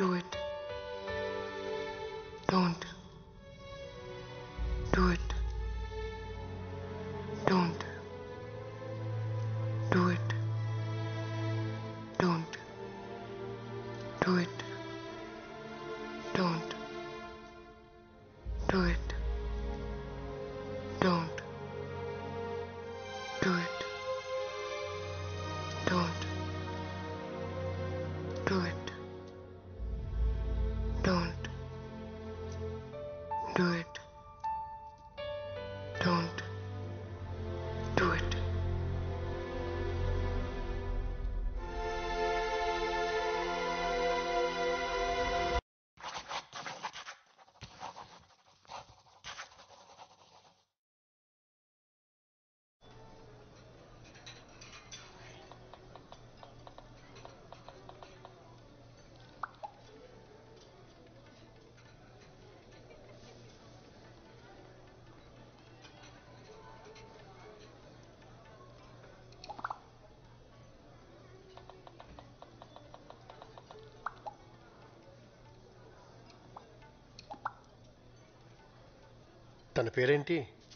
Do it. Don't. Do it. Don't. Do it. Don't. Do it. Don't. Do it. Don't. Do it. Don't. Do it. Don't. Do it. Don't. Do it. తన పేరేంటి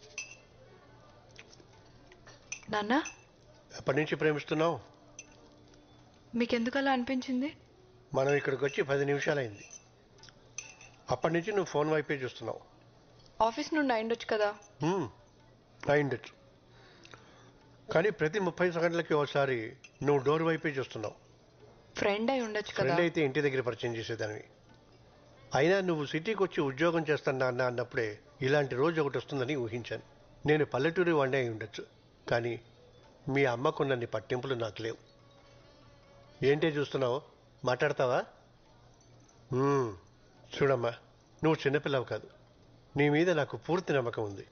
నాన్న ఎప్పటి నుంచి ప్రేమిస్తున్నావు మీకెందుకు అలా అనిపించింది మనం ఇక్కడికి వచ్చి పది నిమిషాలైంది అప్పటి నుంచి నువ్వు ఫోన్ వైపే చూస్తున్నావు ఆఫీస్ నుండి అయిండొచ్చు కదా హ్మ్, అయిండొచ్చు కానీ ప్రతి ముప్పై సెకండ్లకి ఒకసారి నువ్వు డోర్ వైపే చూస్తున్నావు ఫ్రెండ్ అయి ఉండొచ్చు కదా ఫ్రెండ్ అయితే ఇంటి దగ్గర పరిచయం చేసేదానివి అయినా నువ్వు సిటీకి వచ్చి ఉద్యోగం చేస్తున్నా అన్న అన్నప్పుడే ఇలాంటి రోజు ఒకటి వస్తుందని ఊహించాను నేను పల్లెటూరి వాడినే అయి ఉండొచ్చు కానీ మీ అమ్మకున్నన్ని పట్టింపులు నాకు లేవు ఏంటే చూస్తున్నావు మాట్లాడతావా మ్మ్. చూడమ్మా నువ్వు చిన్నపిల్లవు కాదు నీ మీద నాకు పూర్తి నమ్మకం ఉంది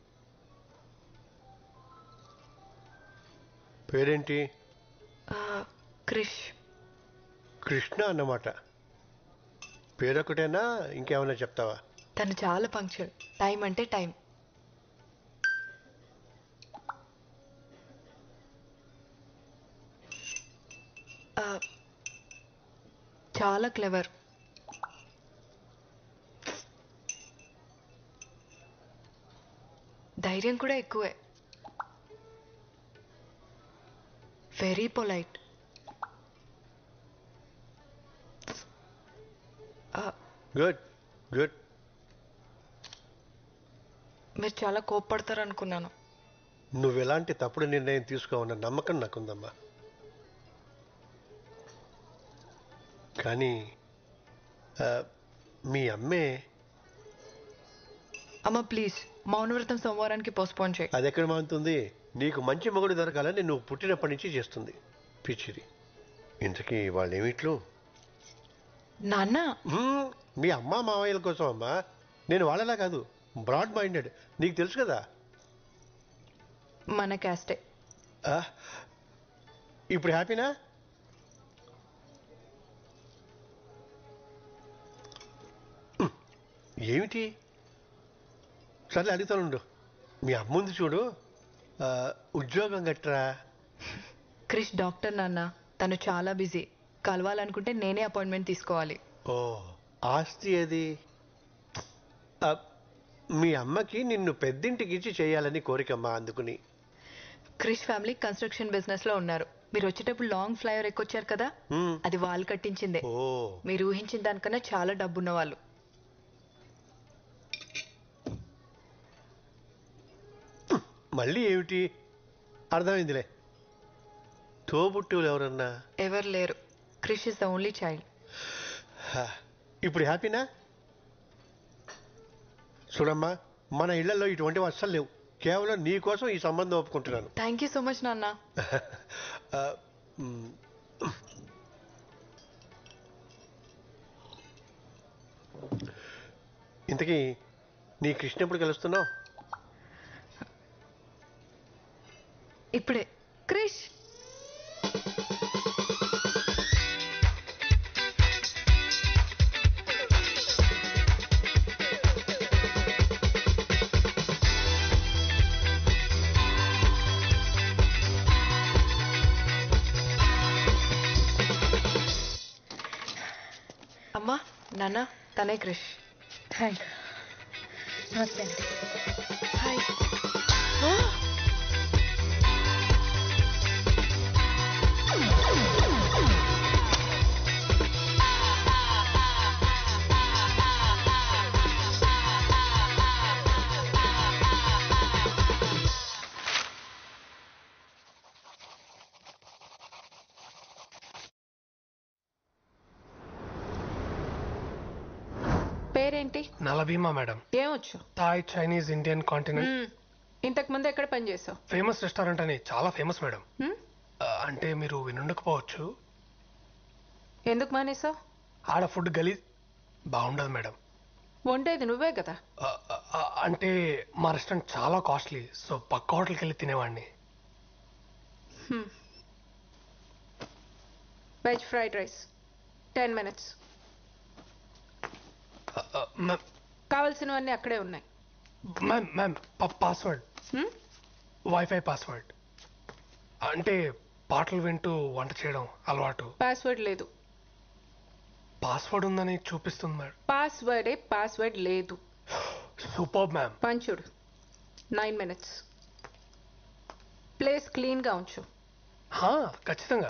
పేరేంటి ఆ, క్రిష్ కృష్ణ అన్నమాట పేరొకటేనా ఇంకేమైనా చెప్తావా తను చాలా పంక్చువల్ టైం అంటే టైం ఆ, చాలా క్లెవర్ ధైర్యం కూడా ఎక్కువే వెరీ పొలైట్ గుడ్ గుడ్ మీరు చాలా కోప్పడతారు అనుకున్నాను నువ్వు ఎలాంటి తప్పుడు నిర్ణయం తీసుకోవన్న నమ్మకం నాకుందమ్మా కానీ ఆ, మీ అమ్మే అమ్మ ప్లీజ్ మౌనవ్రతం సోమవారానికి పోస్ట్పోన్ చేయి అది ఎక్కడ మానుతుంది నీకు మంచి మొగుడు దొరకాలని నువ్వు పుట్టినప్పటి నుంచి చేస్తుంది పిచ్చిది ఇంతకీ వాళ్ళు ఏమిట్లు నాన్న మ్మ్, మీ అమ్మ మావయ్యల కోసం అమ్మా నేను వాళ్ళలా కాదు బ్రాడ్ మైండెడ్ నీకు తెలుసు కదా మన క్యాస్టే ఆ, ఇప్పుడు హ్యాపీనా ఉమ్, ఏమిటి సర్లే అడుగుతానుండు మీ అమ్ముంది చూడు ఆ, ఉద్యోగం గట్రా క్రిష్ డాక్టర్ నాన్న తను చాలా బిజీ కలవాలనుకుంటే నేనే అపాయింట్మెంట్ తీసుకోవాలి ఓ ఆస్తి అది ఆ, మీ అమ్మకి నిన్ను పెద్దింటికి ఇచ్చి చేయాలని కోరికమ్మా అందుకుని క్రిష్ ఫ్యామిలీ కన్స్ట్రక్షన్ బిజినెస్ లో ఉన్నారు మీరు వచ్చేటప్పుడు లాంగ్ ఫ్లైఓవర్ ఎక్కొచ్చారు కదా మ్మ్. అది వాళ్ళు కట్టించిందే ఓ మీరు ఊహించిన దానికన్నా చాలా డబ్బున్న వాళ్ళు మళ్ళీ ఏమిటి అర్థమైందిలే తోబుట్టువులు ఎవరన్నా ఎవరు లేరు Krish is the only child హా, ఇప్పుడు హ్యాపీనా చూడమ్మా మన ఇళ్లలో ఇటువంటివి అస్సలు లేవు కేవలం నీ కోసం ఈ సంబంధం ఒప్పుకుంటున్నాను థ్యాంక్ యూ సో మచ్ నాన్న ఆ, మ్, ఇంతకీ నీ కృష్ణ ఎప్పుడు కలుస్తున్నావు ఇప్పుడే క్రిష్ అమ్మా నాన్న తనే క్రిష్ హాయ్ నమస్తే అండి హాయ్ పేరేంటి నలభీమా మేడం ఏమొచ్చు థాయ్ చైనీస్ ఇండియన్ కాంటినెంట్ మ్మ్. ఇంతకు ముందు ఎక్కడ పని చేసావు ఫేమస్ రెస్టారెంట్ అని చాలా ఫేమస్ మేడం ఆ, అంటే మీరు వినుండకపోవచ్చు ఎందుకు మానేసావు ఆడ ఫుడ్ గలీ బాగుండదు మేడం వండేది నువ్వే కదా ఆ, ఆ, అంటే మా రెస్టారెంట్ చాలా కాస్ట్లీ సో పక్క హోటల్కి వెళ్ళి తినేవాడిని veg fried rice ten minutes ఆ, ఆ, మ్యామ్ కావలసినవన్నీ అక్కడే ఉన్నాయి మ్యామ్ మ్యామ్ పాస్వర్డ్ హ్మ్? వైఫై పాస్వర్డ్ అంటే పాటలు వింటూ వంట చేయడం అలవాటు పాస్వర్డ్ లేదు పాస్వర్డ్ ఉందని చూపిస్తుంది మేడం పాస్వర్డే పాస్వర్డ్ లేదు సూపర్ మ్యామ్ పంచుడు నైన్ మినిట్స్ ప్లేస్ క్లీన్గా ఉంచు హా, ఖచ్చితంగా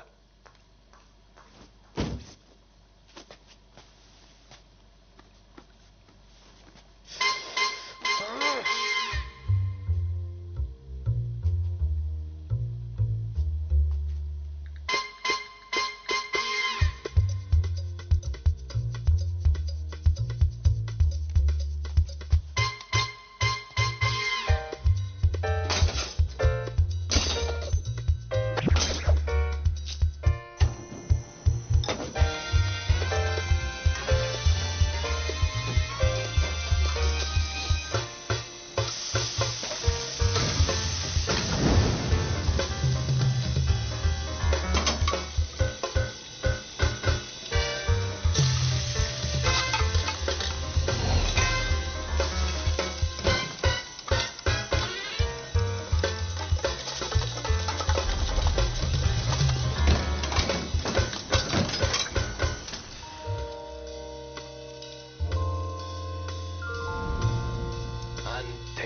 అంతే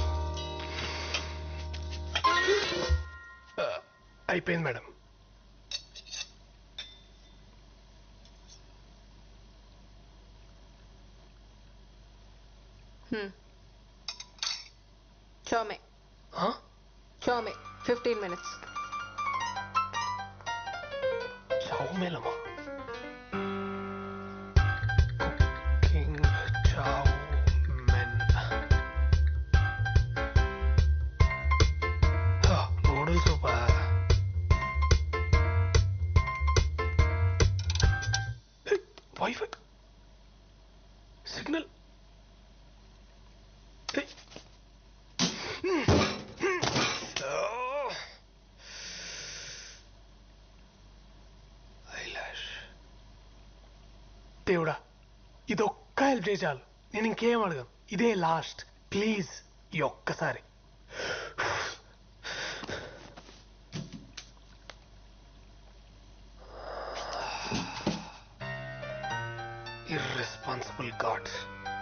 ఆ, అయిపోయింది మేడం చోమే ఆ? చోమే ఫిఫ్టీన్ మినిట్స్ చౌమేలమా cooking chowmein noodles super wifi signal ఐలాష్ దేవుడా ఇది ఒక్క హెల్ప్ చేయి చాలు నేను ఇంకేం అడగను ఇదే లాస్ట్ ప్లీజ్ ఈ ఒక్కసారి ఇర్రెస్పాన్సిబుల్ గాడ్స్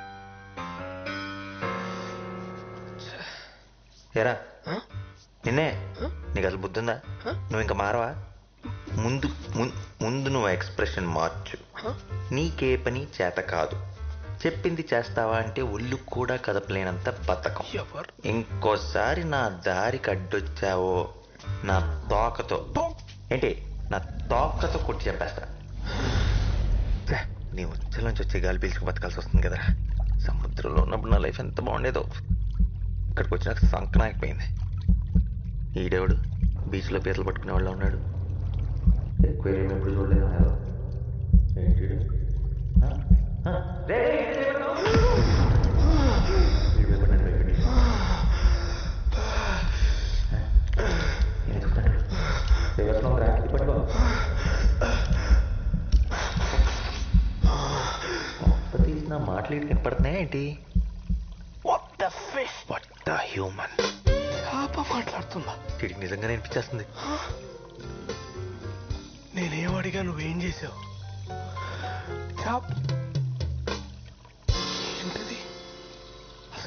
ఎరా నిన్నే నీకు అసలు బుద్ధి ఉందా నువ్వు ఇంకా మారవా ముందు ముం- ముందు నువ్వు ఎక్స్ప్రెషన్ మార్చు నీకే పని చేత కాదు చెప్పింది చేస్తావా అంటే ఒళ్ళు కూడా కదపలేనంత బతకం ఎవరు ఇంకోసారి నా దారికి అడ్డొచ్చావో నా తోకతో ఏంటి నా తోకతో కొట్టి చెప్పేస్తా ఛే, నీ ఉచ్చల నుంచి వచ్చే గాలి పీల్చుకు బతకాల్సి వస్తుంది కదరా సముద్రంలో ఉన్నప్పుడు నా లైఫ్ ఎంత బాగుండేదో ఇక్కడికి వచ్చినాక సంకనాకపోయింది ఈడేవాడు బీచ్లో పీతలు పట్టుకునే వాళ్ళ ఉన్నాడు aquarium ఎప్పుడు చూడలేదు కదా. ఏంటి ఈడు? ఆ? ఆ? రే, రే, ఏంటి చేయబడ్డావు? వీడు భయపడ్డాడు, భయపడి. ఏం చెప్తాడు? రివర్స్లో రా, ఇది పట్టుకో. మొత్తం తీసిన మాటలు ఇటు కనపడుతున్నాయా ఏంటి what the fish what the human పాప మాట్లాడుతుందా వీడికి నిజంగా అనిపించేస్తుంది నేనేం అడిగా నువ్వేం చేసావు చాప్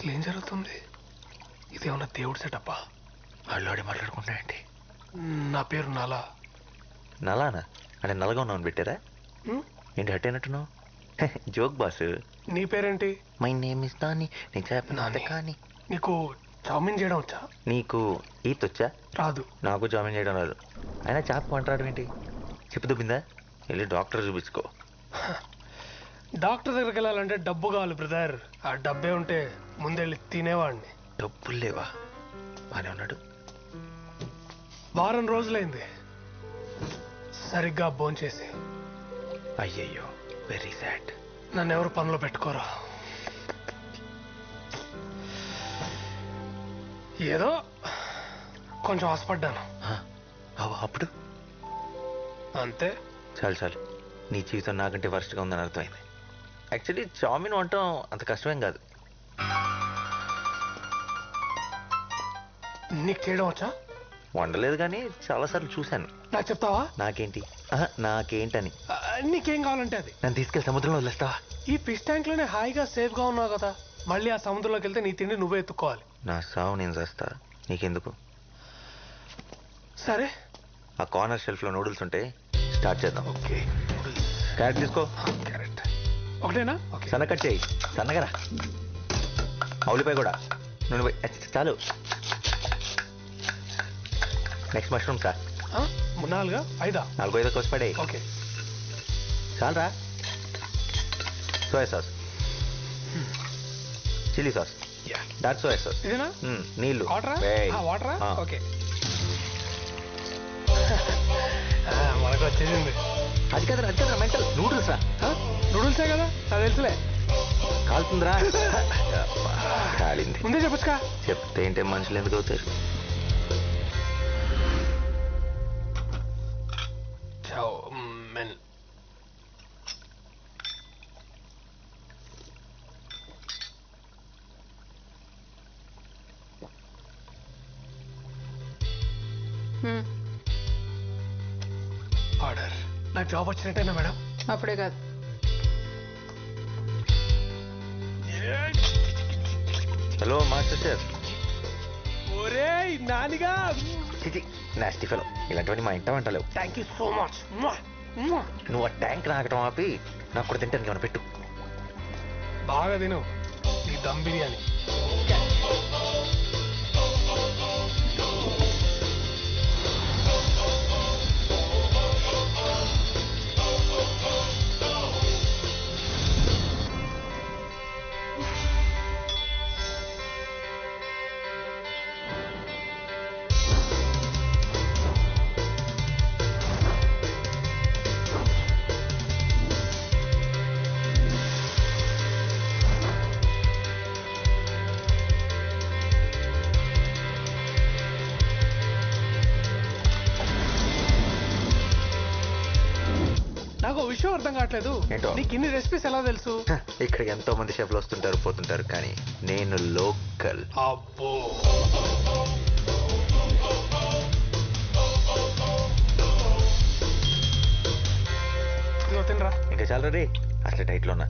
అసలు ఏం జరుగుతుంది ఇదేమన్నా దేవుడి సెటప్పా వాళ్ళు ఆడి మాట్లాడుకుంటాయండి నా పేరు నాలా నలానా అంటే నల్లగా ఉన్నావు పెట్టారా హ్మ్? ఏంటి హట్ అయినట్టున్నావు జోక్ బాస్ నీ పేరేంటి మై నేమ్ ఇస్ దాని నేను చెప్పిన నాని. కానీ నీకు చావుమిన్ చేయడం వచ్చా నీకు ఈత్ వచ్చా రాదు నాకు జాయిన్ చేయడం రాదు అయినా చేప వంటరాడు ఏంటి చెప్పు దుబ్బిందా వెళ్ళి డాక్టర్ చూపించుకో డాక్టర్ దగ్గరికి వెళ్ళాలంటే డబ్బు కావాలి బ్రదర్ ఆ డబ్బే ఉంటే ముందెళ్ళి తినేవాడిని డబ్బులు లేవా బానే ఉన్నాడు వారం రోజులైంది సరిగ్గా భోంచేసి అయ్యయ్యో వెరీ సాడ్ నన్ను ఎవరు పనిలో పెట్టుకోరా ఏదో కొంచెం ఆశపడ్డాను అప్పుడు అంతే చాలు చాలు నీ జీవితం నాకంటే వర్స్ట్గా ఉందని అర్థమైంది యాక్చువల్లీ చామిన్ వండటం అంత కష్టమేం కాదు నీకు చేయడం వచ్చా వండలేదు కానీ చాలాసార్లు చూశాను నాకు చెప్తావా నాకేంటి ఆహా, నాకేంటని ఆ, నీకేం కావాలంటే అది నన్ను తీసుకెళ్ళి సముద్రంలో వదిలేస్తావా ఈ ఫిష్ ట్యాంక్ లోనే హాయిగా సేఫ్ గా ఉన్నావు కదా మళ్ళీ ఆ సముద్రంలోకి వెళ్తే నీ తిండి నువ్వే ఎత్తుకోవాలి నా సావు నేను చేస్తా నీకెందుకు సరే ఆ కార్నర్ షెల్ఫ్లో నూడిల్స్ ఉంటే స్టార్ట్ చేద్దాం ఓకే క్యారెట్ తీసుకో క్యారెట్ ఒకటేనా ఓకే సన్న కట్ చేయి సన్నగరా ఉల్లిపాయ కూడా నూనె పోయి- అచ్చ, చాలు నెక్స్ట్ మష్రూమ్ సార్ ఆ, నాలుగా ఐదా నాలుగు ఐదు కోసి పడే ఓకే చాలరా soya sauce chilli sauce ya dark soya sauce ఇదేనా మ్మ్, నీళ్ళు వాటరా వేయ్. వాటరా ఆ. ఓకే ఆ, మనకు వచ్చేసింది అది కదరా అది కదరా మెంటల్ నూడిల్స్ రా ఆ, నూడిల్సే కదా నాకు తెలుసులే కాలుతుందిరా కాలింది ముందే చెప్పొచ్చుకా చెప్తే ఏంటే మనుషులు ఎందుకు అవుతారు చావ్ మెన్ హ్మ్, ఆర్డర్ నాకు జాబ్ వచ్చినట్టేనా మేడం అప్పుడే కాదు హలో మాస్టర్ షెఫ్ ఒరే నానిగా చిచి నాస్టి ఫెలో ఇలాంటివన్నీ మా ఇంట వంటలేవు థ్యాంక్ యూ సో మచ్ నువ్వు ఆ ట్యాంక్ నాకటం ఆపి నాకు కూడా తింటాను ఏమైనా పెట్టు బాగా తిను నీ దమ్ బిర్యానీ నాకు ఓ విషయం అర్థం కావట్లేదు ఏంటో? నీకు ఇన్ని రెసిపీస్ ఎలా తెలుసు హ, ఇక్కడికి ఎంతో మంది షెఫ్లు వస్తుంటారు పోతుంటారు కానీ నేను లోకల్ అబ్బో ఇదిగో తినరా ఇంకా చాలా రే అసలు డైట్లో ఉన్నా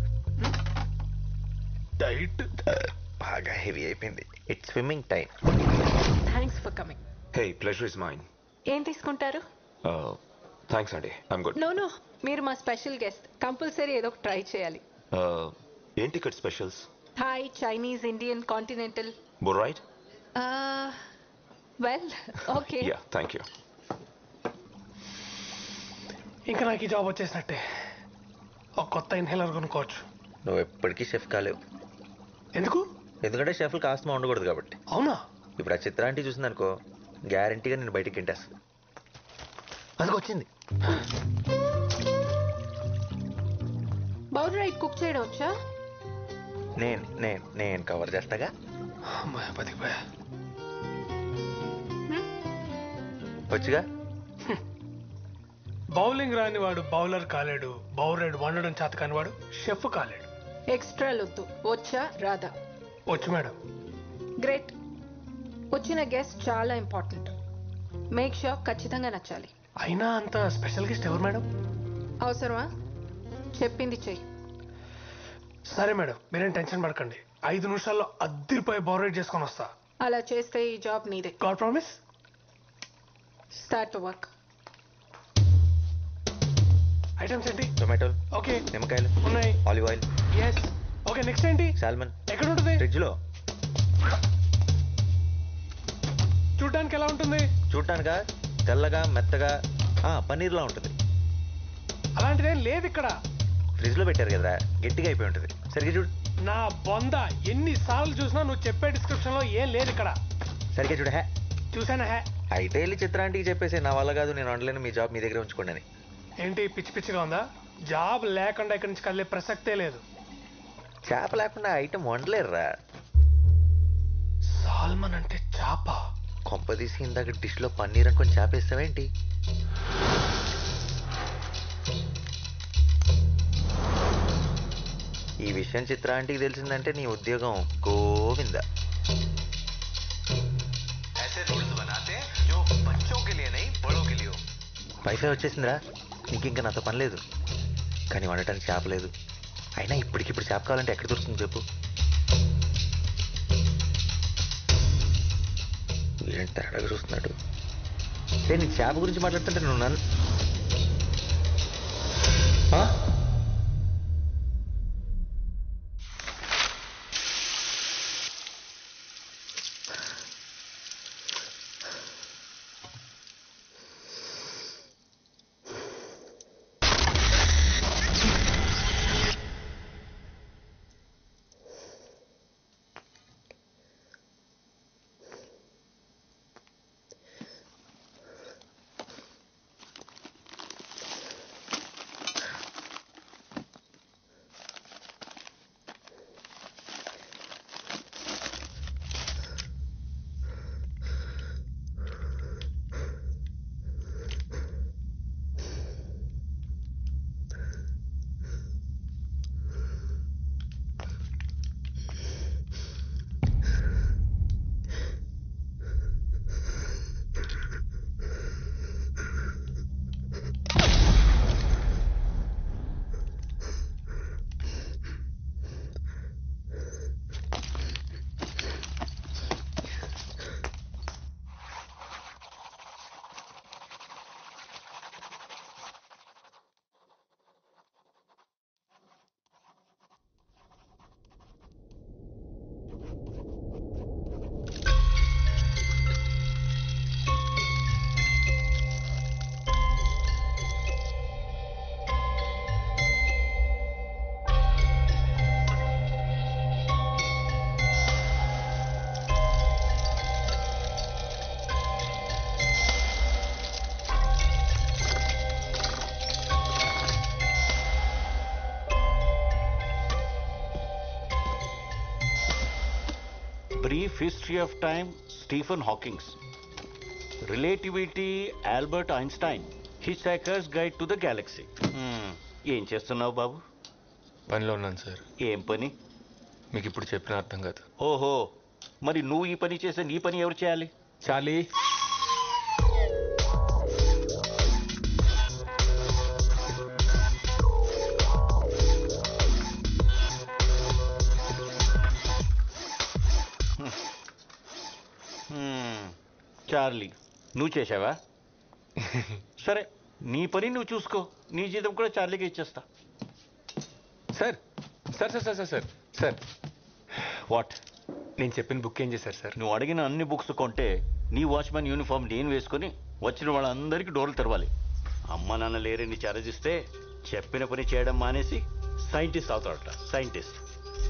డైట్ బాగా హెవీ అయిపోయింది it's swimming time thanks for coming Hey, pleasure is mine. ఏం తీసుకుంటారు Uh, thanks, Andy. I'm good. No no మీరు మా స్పెషల్ గెస్ట్ కంపల్సరీ ఏదో ఒక ట్రై చేయాలి Uh, ఏం ticket specials Thai Chinese Indian continental bore right well okay yeah thank you ఇంకా నాకు ఈ జాబ్ వచ్చేసినట్టే ఒక కొత్త ఇన్హేలర్ కొనుక్కోవచ్చు నువ్వు ఎప్పటికీ షెఫ్ కాలేవు ఎందుకు ఎందుకంటే షెఫ్లు కాస్త ఉండకూడదు కాబట్టి అవునా ఇప్పుడు ఆ చిత్రాంటి చూసిందనుకో గ్యారంటీగా నేను బయటికి గెంటేస్తుంది అదిగో వచ్చింది బౌల్ రైట్ కుక్ చేయడం వచ్చా నేను నేను నేను కవర్ చేస్తాగా అమ్మాయి బతికిపోయా వచ్చుగా బౌలింగ్ రాని వాడు బౌలర్ కాలేడు బౌలర్ వండడం చేత కాని వాడు షెఫ్ కాలేడు ఎక్స్ట్రా లొద్దు వచ్చా రాదా వచ్చు మేడం గ్రేట్ వచ్చిన గెస్ట్ చాలా ఇంపార్టెంట్ మేక్ షూర్ ఖచ్చితంగా నచ్చాలి అయినా అంత స్పెషల్ గెస్ట్ ఎవరు మేడం అవసరమా చెప్పింది చెయ్యి సరే మేడం మీరేం టెన్షన్ పడకండి ఐదు నిమిషాల్లో అద్దరిపోయి బోరేట్ చేసుకొని వస్తా అలా చేస్తే ఈ జాబ్ నీదే god promise start to work items ఏంటి టొమాటోలు ఓకే నిమ్మకాయలు ఉన్నాయి olive oil yes okay next ఏంటి సాల్మన్ ఎక్కడ ఉంటుంది ఫ్రిడ్జ్లో చూడడానికి ఎలా ఉంటుంది చూడటానికా తెల్లగా మెత్తగా ఆ, పన్నీర్లా ఉంటుంది అలాంటిదేం లేదు ఇక్కడ ఫ్రిడ్జ్లో పెట్టారు కదరా గట్టిగా అయిపోయి ఉంటుంది సరిగ్గా చూడు నా బొంద ఎన్ని సార్లు చూసినా నువ్వు చెప్పే డిస్క్రిప్షన్ లో ఏం లేదు ఇక్కడ సరిగ్గా చూడు హే చూసానా హే అయితే వెళ్ళి చిత్రాంటికి చెప్పేసి నా వల్ల కాదు నేను వండలేను మీ జాబ్ మీ దగ్గర ఉంచుకోండి అని ఏంటి పిచ్చి పిచ్చిగా ఉందా జాబ్ లేకుండా ఇక్కడి నుంచి కదిలే ప్రసక్తే లేదు చేప లేకుండా ఐటమ్ వండలేరురా సాల్మన్ అంటే చాప కొంపదీసి ఇందాక డిష్లో పన్నీర్ అనుకొని చేప వేస్తావేంటి ఈ విషయం చిత్రాంటికి తెలిసిందంటే నీ ఉద్యోగం గోవింద వైఫై వచ్చేసిందిరా నీకు ఇంకా నాతో పని లేదు కానీ వండటానికి చేప లేదు అయినా ఇప్పటికిప్పుడు చేప కావాలంటే ఎక్కడ దొరుకుతుంది చెప్పు వీడేంటి తేడాగా చూస్తున్నాడు నేను నీ చేప గురించి మాట్లాడుతుంటే నువ్వు నన్ను ఆ? Brief History of Time, Stephen Hawking. Relativity, Albert Einstein. Hitchhiker's Guide to the Galaxy. Hmm. ఏం చేస్తున్నావు బాబు పనిలో ఉన్నాను సార్ ఏం పని మీకు ఇప్పుడు చెప్పిన అర్థం కాదు ఓహో మరి నువ్వు ఈ పని చేస్తే నీ పని ఎవరు చేయాలి చాలీ Hmm. చార్లీ నువ్వు చేసావా సరే నీ పని నువ్వు చూసుకో నీ జీతం కూడా చార్లీకి ఇచ్చేస్తా sir sir sir sir sir sir sir what నేను చెప్పిన బుక్ ఏం చేశారు సార్ నువ్వు అడిగిన అన్ని బుక్స్ కొంటే నీ వాచ్మెన్ యూనిఫామ్ నేను వేసుకొని వచ్చిన వాళ్ళందరికీ డోర్లు తెరవాలి అమ్మ నాన్న లేరని చరజిస్తే చెప్పిన పని చేయడం మానేసి సైంటిస్ట్ అవుతాడట సైంటిస్ట్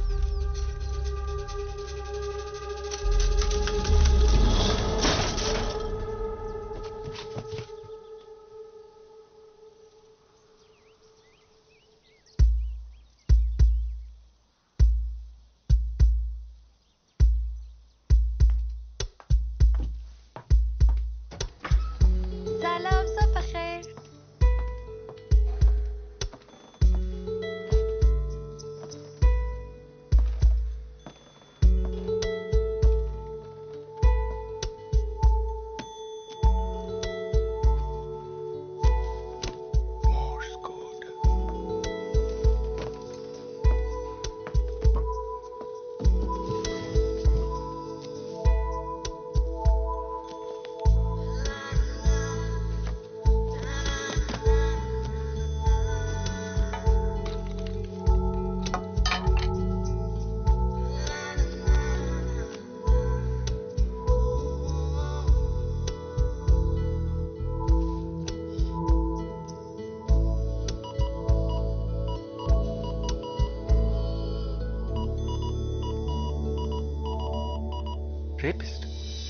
سلام صبح خير రేపిస్ట్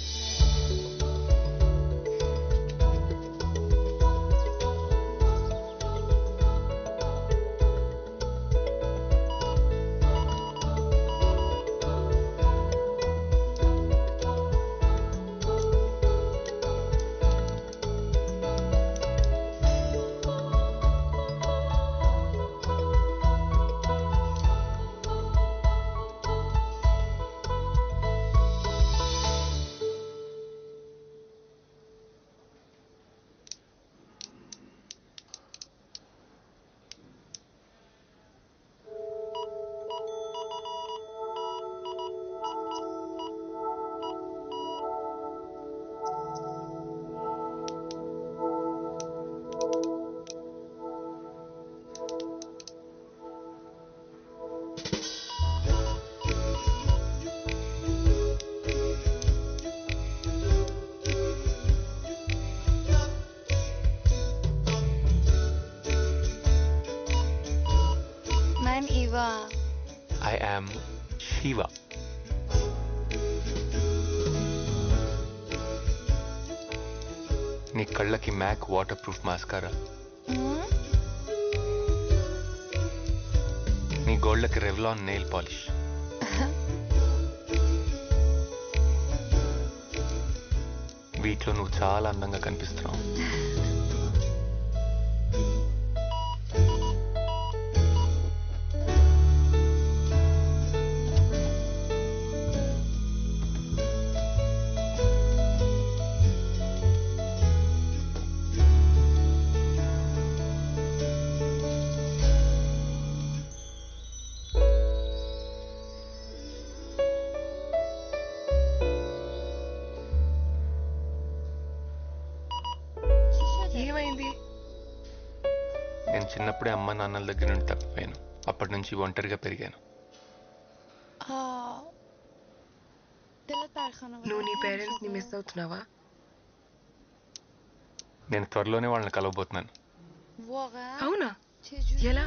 I'm Eva. I am Shiva నీ కళ్ళకి mac waterproof mascara Hmm? నీ గోళ్ళకి రెవ్లాన్ నెయిల్ పాలిష్ వీటిలో నువ్వు చాలా అందంగా కనిపిస్తున్నావు ఏమైంది నేను చిన్నప్పుడే అమ్మ నాన్నల దగ్గర నుండి తప్పిపోయాను అప్పటి నుంచి ఒంటరిగా పెరిగాను Ah. دلت بر خانواده నువ్వు నీ పేరెంట్స్ ని మిస్ అవుతున్నావా నేను త్వరలోనే వాళ్ళని కలవబోతున్నాను واقعا అవునా چجوری ఎలా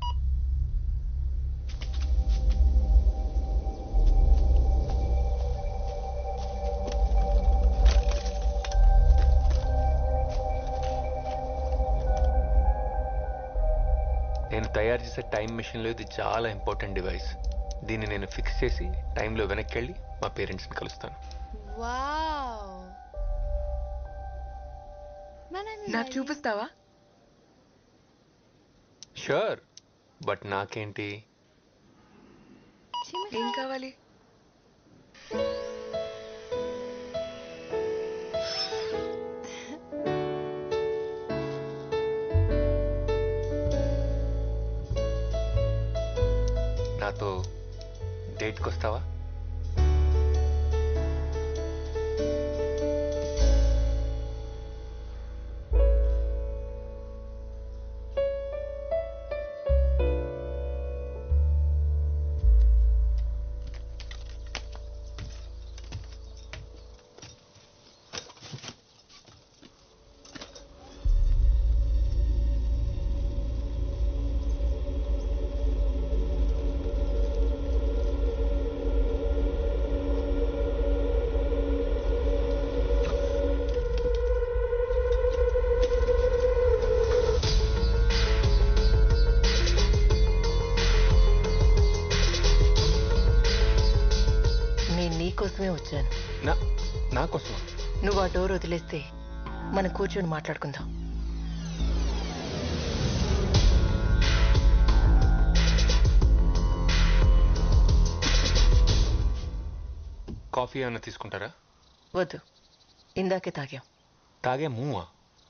నేను తయారు చేసే టైం మిషన్లో ఇది చాలా ఇంపార్టెంట్ డివైస్ దీన్ని నేను ఫిక్స్ చేసి టైంలో వెనక్కి వెళ్ళి మా పేరెంట్స్ని కలుస్తాను واو منم నాకు می‌بری؟ చూపిస్తావా షూర్ బట్ నాకేంటి چی ఏం می‌خوای؟ కావాలి నాతో డేట్కి వస్తావా నేను నీకోసమే వచ్చాను నా నా కోసం నువ్వు ఆ డోర్ వదిలేస్తే మనం కూర్చొని మాట్లాడుకుందాం కాఫీ ఏమైనా తీసుకుంటారా వద్దు ఇందాకే తాగాం తాగే మూవా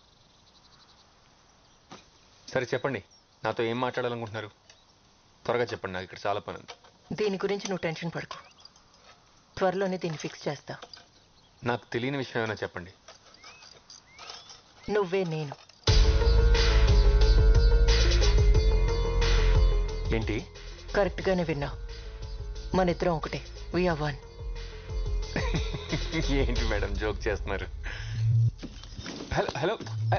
సరే చెప్పండి నాతో ఏం మాట్లాడాలనుకుంటున్నారు త్వరగా చెప్పండి నాకు ఇక్కడ చాలా పని ఉంది దీని గురించి నువ్వు టెన్షన్ పడకు త్వరలోనే దీన్ని ఫిక్స్ చేస్తా నాకు తెలియని విషయం ఏమైనా చెప్పండి నువ్వే నేను ఏంటి కరెక్ట్గానే విన్నావు మన ఇద్దరం ఒకటే వీఆర్ వన్ ఏంటి మేడం జోక్ చేస్తున్నారు హలో హలో ఆ,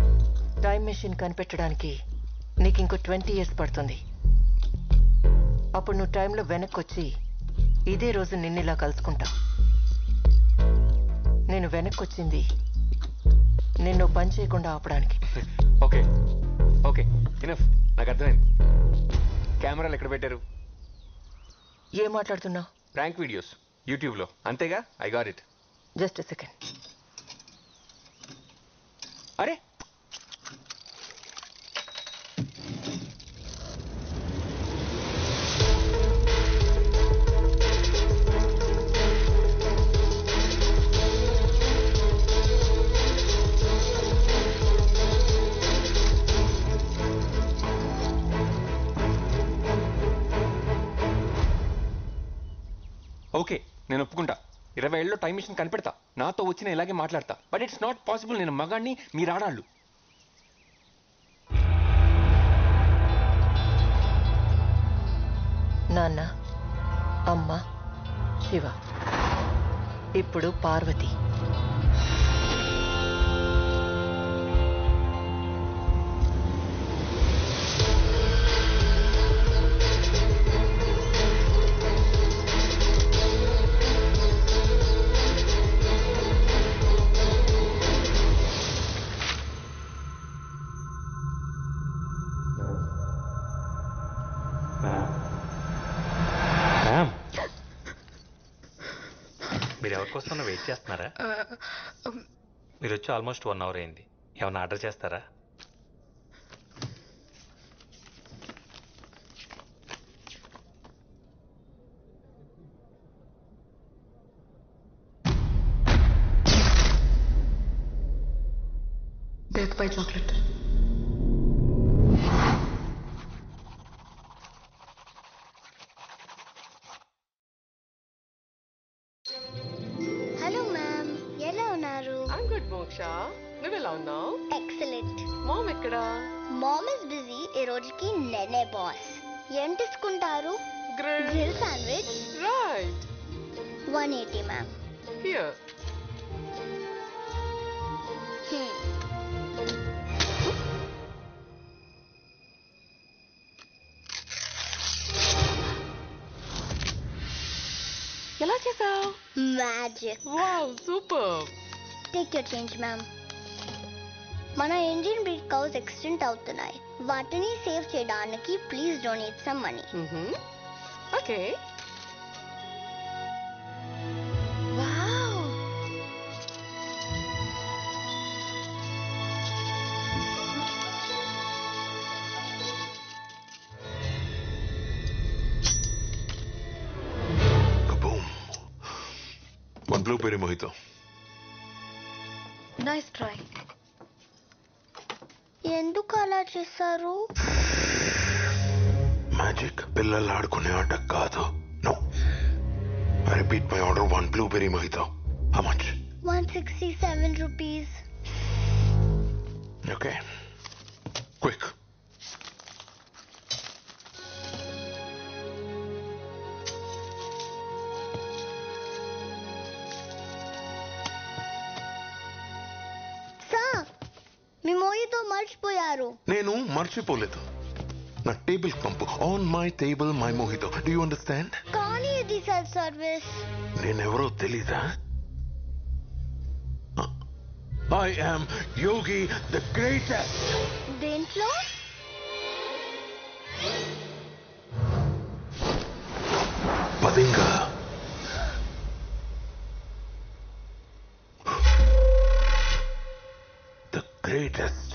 టైం మెషిన్ కనిపెట్టడానికి నీకు ఇంకో ట్వంటీ ఇయర్స్ పడుతుంది అప్పుడు నువ్వు టైంలో వెనక్కి వచ్చి ఇదే రోజు నిన్నిలా కలుసుకుంటా నేను వెనక్కి వచ్చింది నిన్ను పని చేయకుండా ఆపడానికి ఓకే ఓకే ఇనఫ్ నాకు అర్థమైంది కెమెరాలు ఎక్కడ పెట్టారు ఏం మాట్లాడుతున్నావు ప్రాంక్ వీడియోస్ యూట్యూబ్లో అంతేగా I got it just second అరే ఓకే నేను ఒప్పుకుంటా ఇరవై ఏళ్ళలో టైం మిషన్ కనిపెడతా నాతో వచ్చిన ఇలాగే మాట్లాడతా బట్ ఇట్స్ నాట్ పాసిబుల్ నేను మగాడిని మీరు ఆడాళ్ళు నాన్న అమ్మ శివ ఇప్పుడు పార్వతి మ్యామ్ మీరు ఎవరి కోసం వెయిట్ చేస్తున్నారా మీరు వచ్చి ఆల్మోస్ట్ వన్ అవర్ అయింది ఏమన్నా ఆర్డర్ చేస్తారా death by chocolate hello ma'am ఎలా ఉన్నారు ఐమ్ గుడ్ మోక్ష నువ్వు ఎలా ఉన్నావు ఎక్సలెంట్ మామ్ ఎక్కడా మామ్ ఇస్ బిజీ ఈ రోజుకి నేనే బాస్ ఏం తీసుకుంటారు grill grill sandwich right one eighty ma'am here ఎలా చేసావు magic wow super take your change ma'am మన ఇండియన్ బ్రీడ్ కౌస్ ఎక్స్టెంట్ అవుతున్నాయి వాటిని సేవ్ చేయడానికి please donate some money okay wow Kaboom. One blueberry mojito. Nice try ఎందుకు అలా చేశారు magic పిల్లలు ఆడుకునే ఆట కాదు no I repeat my order one blueberry mojito how much one sixty seven rupees okay quick sir మీ mojito మర్చిపోయారు నేను మర్చిపోలేదు నా టేబుల్ పంపు on my table my mojito do you understand కానీ ఇది సెల్ఫ్ సర్వీస్ నేనెవరో తెలీదా I am Yogi the greatest దేంట్లో పదింగా ద గ్రేటెస్ట్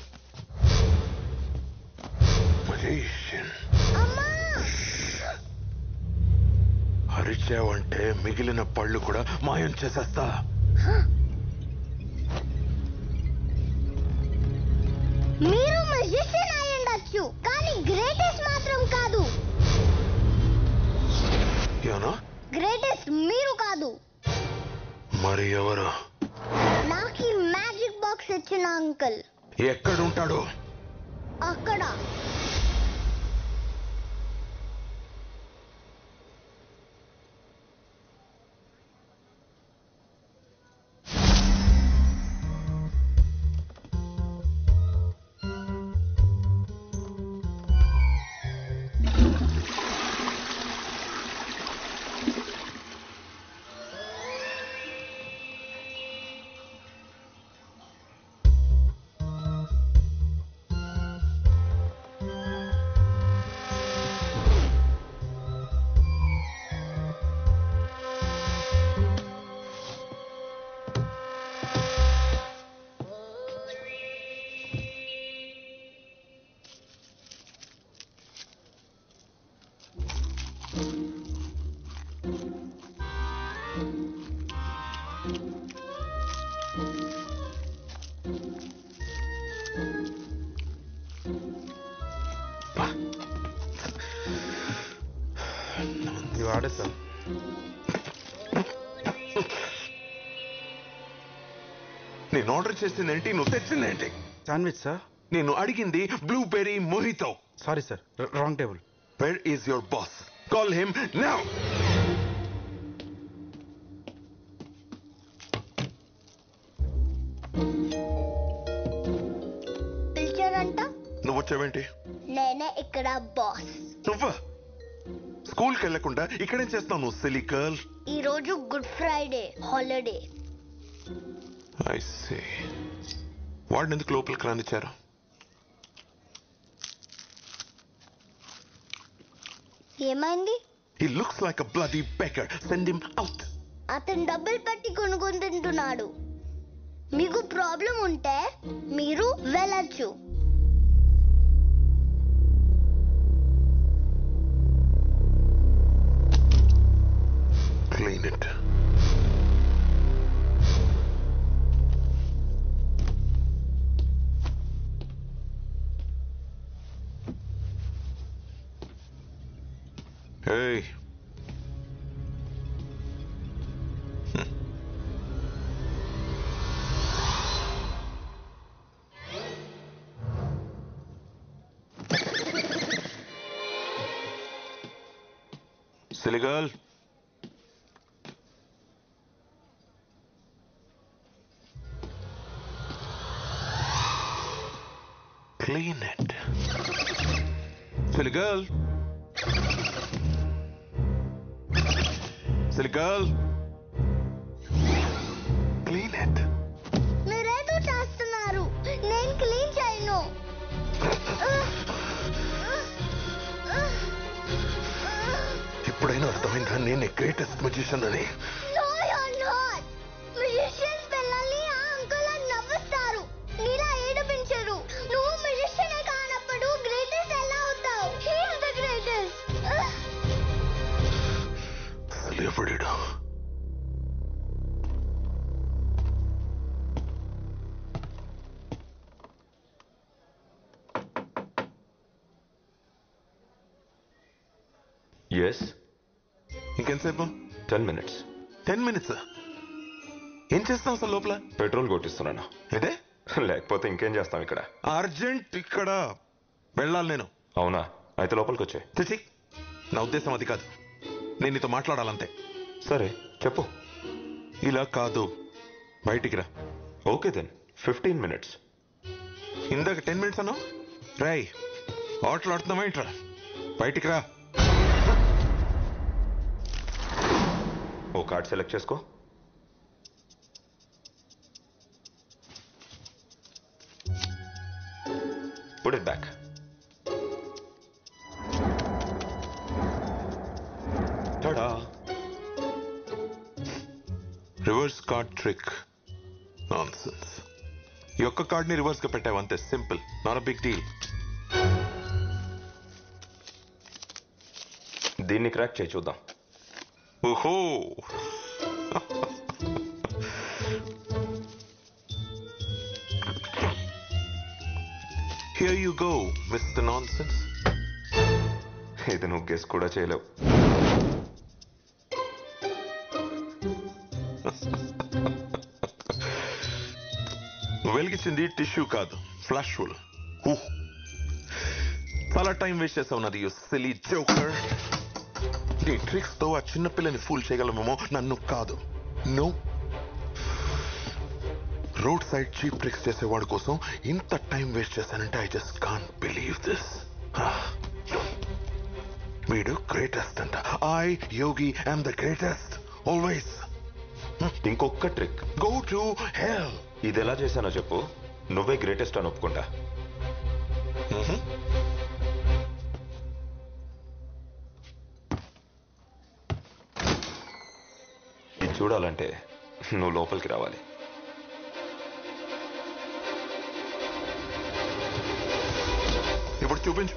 మజీషియన్ అరిచావంటే మిగిలిన పళ్ళు కూడా మాయం చేసేస్తా మీరు మెజిషియన్ అయి ఉండొచ్చు కానీ గ్రేటెస్ట్ మాత్రం కాదు యోనో గ్రేటెస్ట్ మీరు కాదు మరి ఎవరు నాకు ఈ మ్యాజిక్ బాక్స్ ఇచ్చిన అంకుల్ ఎక్కడుంటాడు అక్కడ వాడేసా నేను ఆర్డర్ చేసింది ఏంటి నువ్వు తెచ్చింది ఏంటి శాండ్విచ్ సార్ నేను అడిగింది blueberry mojito sorry sir wrong table where is your boss call him now పిలిచారంట నువ్వు వచ్చావేంటి నేనే ఇక్కడ బాస్ నువ్వా స్కూల్కి వెళ్లకుండా ఇక్కడేం చేస్తావు నువ్వు సిలీ గర్ల్ ఈ రోజు good Friday holiday I say వాడిని ఎందుకు లోపలికి రానిచ్చారు ఏమైంది he looks like a bloody beggar send him out అతను డబ్బులు పెట్టి కొనుక్కొని తింటున్నాడు మీకు ప్రాబ్లం ఉంటే మీరు వెళ్ళచ్చు clean it Hey. Silly girl. Clean it. Silly girl. Silly girl. Clean it. మీరేదో చేస్తున్నారు నేను క్లీన్ చేయను ఇప్పుడైనా అర్థమైందా నేను గ్రేటెస్ట్ మ్యూజిషియన్ అని No, you're not. Musicians పిల్లల్ని ఆ uncle అని నవ్విస్తారు. నీలా ఏడిపించరు. నువ్వు musician ఏ కానప్పుడు greatest ఎలా అవుతావు? He is the greatest. అసలు ఎవడిడు ఎస్ ఇంకెంతసేపు టెన్ మినిట్స్ టెన్ మినిట్స్ ఏం చేస్తాం అసలు లోపల పెట్రోల్ కొట్టిస్తున్నాను ఇదే లేకపోతే ఇంకేం చేస్తాం ఇక్కడ అర్జెంట్ ఇక్కడ వెళ్ళాలి నేను అవునా అయితే లోపలికి వచ్చే చిచి నా ఉద్దేశం అది కాదు నేను నీతో మాట్లాడాలంతే సరే చెప్పు ఇలా కాదు బయటికి రా ఓకే దెన్ ఫిఫ్టీన్ మినిట్స్ ఇందాక టెన్ మినిట్స్ అన్నావు రాయ్ ఆటలు ఆడుతున్నావా ఏంట్రా బయటికి రా ఓ కార్డ్ సెలెక్ట్ చేసుకో Put it back. Ta-da! Reverse card trick nonsense ఈ ఒక్క కార్డ్ని రివర్స్గా పెట్టావు అంతే simple not a big deal దీన్ని క్రాక్ చేయి చూద్దాం ఓహో here you go mister nonsense ఇది నువ్వు గెస్ కూడా చేయలేవు నువ్వు వెలిగించింది టిష్యూ కాదు ఫ్లాష్ ఫుల్ చాలా టైం వేస్ట్ చేసావు నాది యూ సిలీ జోకర్ నీ ట్రిక్స్ తో ఆ చిన్న పిల్లని ఫూల్ చేయగలమేమో నన్ను కాదు no road side cheap tricks చేసేవాడి కోసం ఇంత టైం వేస్ట్ చేశానంటే I just can believe this వీడు గ్రేటెస్ట్ అంట I Yogi I'm the greatest always ఇంకొక ట్రిక్ గో టు హెల్ ఇది ఎలా చేశానో చెప్పు నువ్వే గ్రేటెస్ట్ అని ఒప్పుకుంటా ఇది చూడాలంటే నువ్వు లోపలికి రావాలి ఇప్పుడు చూపించు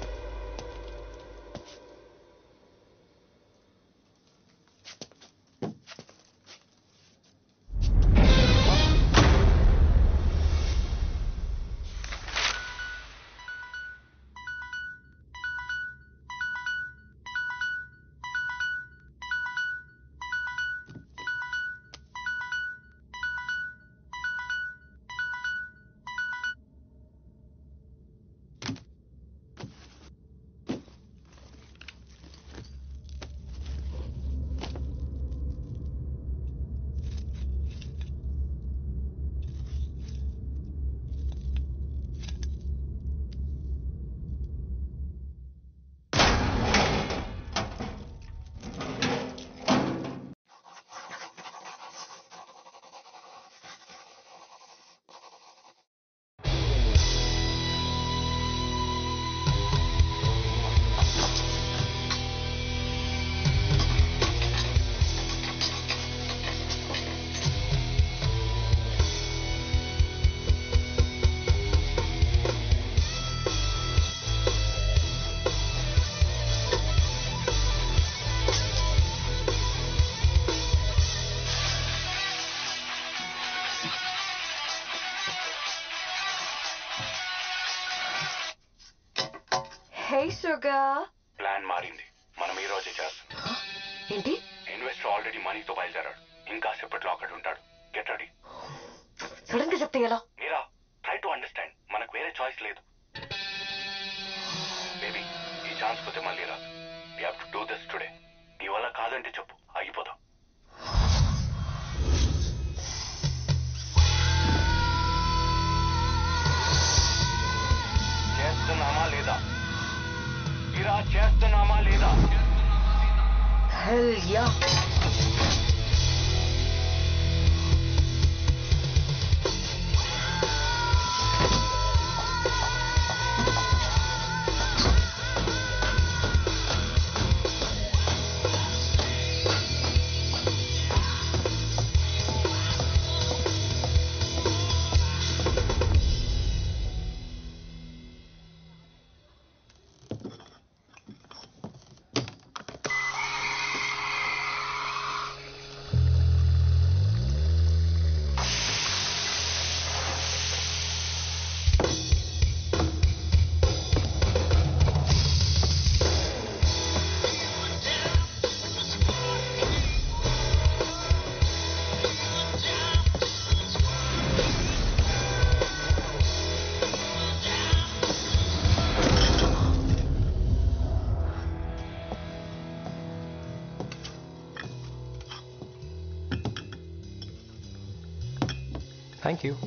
హాయ్ షుగర్ ప్లాన్ మారింది మనం ఈ రోజే చేస్తాం ఏంటి ఇన్వెస్టర్ ఆల్రెడీ మనీతో బయలుదేరాడు ఇంకా సేపట్లో అక్కడ ఉంటాడు గెట్ రెడీ సడన్ గా చెప్తే ఎలా మీరా ట్రై టు అండర్స్టాండ్ మనకు వేరే చాయిస్ లేదు బేబీ ఈ ఛాన్స్ పోతే మళ్ళీ రాదు we have to do this today నీ వల్ల కాదంటే చెప్పు ఆగిపోదాం చేస్తున్నామా లేదా మీరా చేస్తున్నామా లేదా హెల్ యా థ్యాంక్ యూ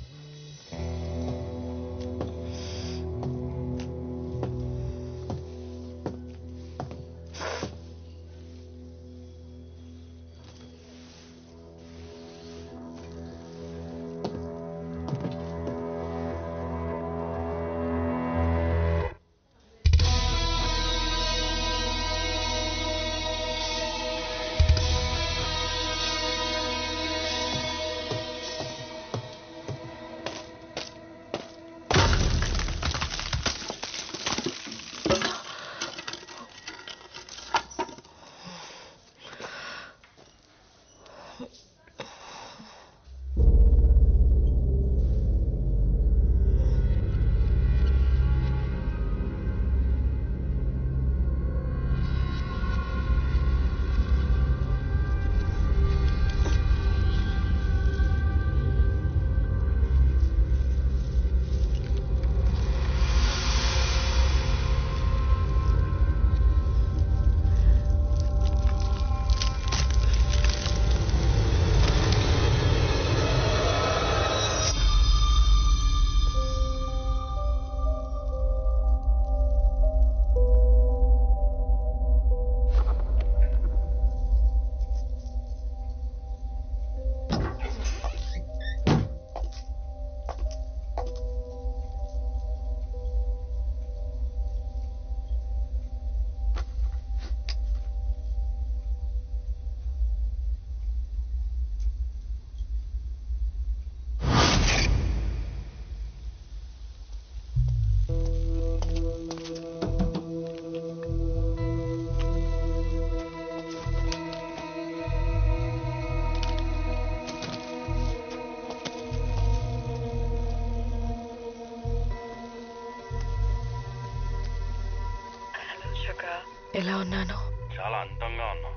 ఎలా ఉన్నాను చాలా అందంగా ఉన్నావు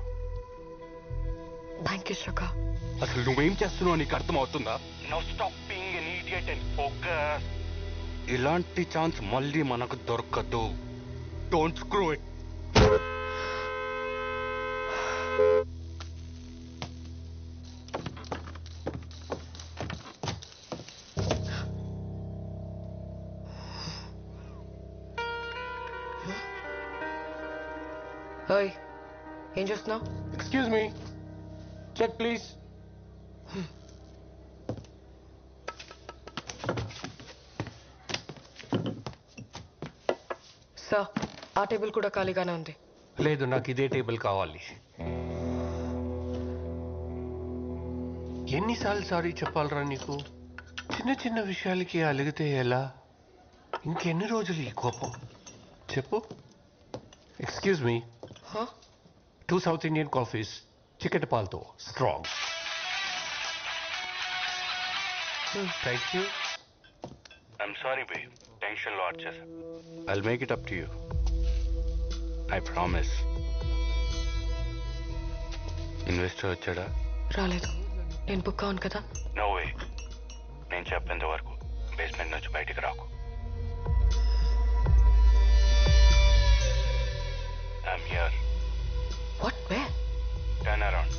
థ్యాంక్ యూ షుగర్ అసలు నువ్వేం చేస్తున్నావు నీకు అర్థమవుతుందా no stop being an idiot and focus ఇలాంటి ఛాన్స్ మళ్ళీ మనకు దొరకదు డోంట్ స్క్రూ ఇట్ ఓయ్ ఏం చేస్తున్నావు excuse me check please sir ఆ టేబుల్ కూడా ఖాళీగానే ఉంది లేదు నాకు ఇదే టేబుల్ కావాలి ఎన్నిసార్లు సారీ చెప్పాలరా నీకు చిన్న చిన్న విషయాలకి అలిగితే ఎలా ఇంకెన్ని రోజులు ఈ కోపం చెప్పు excuse me Huh? Two South Indian coffees చికెట్ పాల్తో strong thank you I'm sorry బే టెన్షన్లో ఆడ్ చేశా I make it up to you I promise investor వచ్చాడా రాలేదు నేను బుక్ అవును కదా నో వే నేను చెప్పేంత వరకు బేస్మెంట్ నుంచి బయటికి రాకు I'm here what way turn around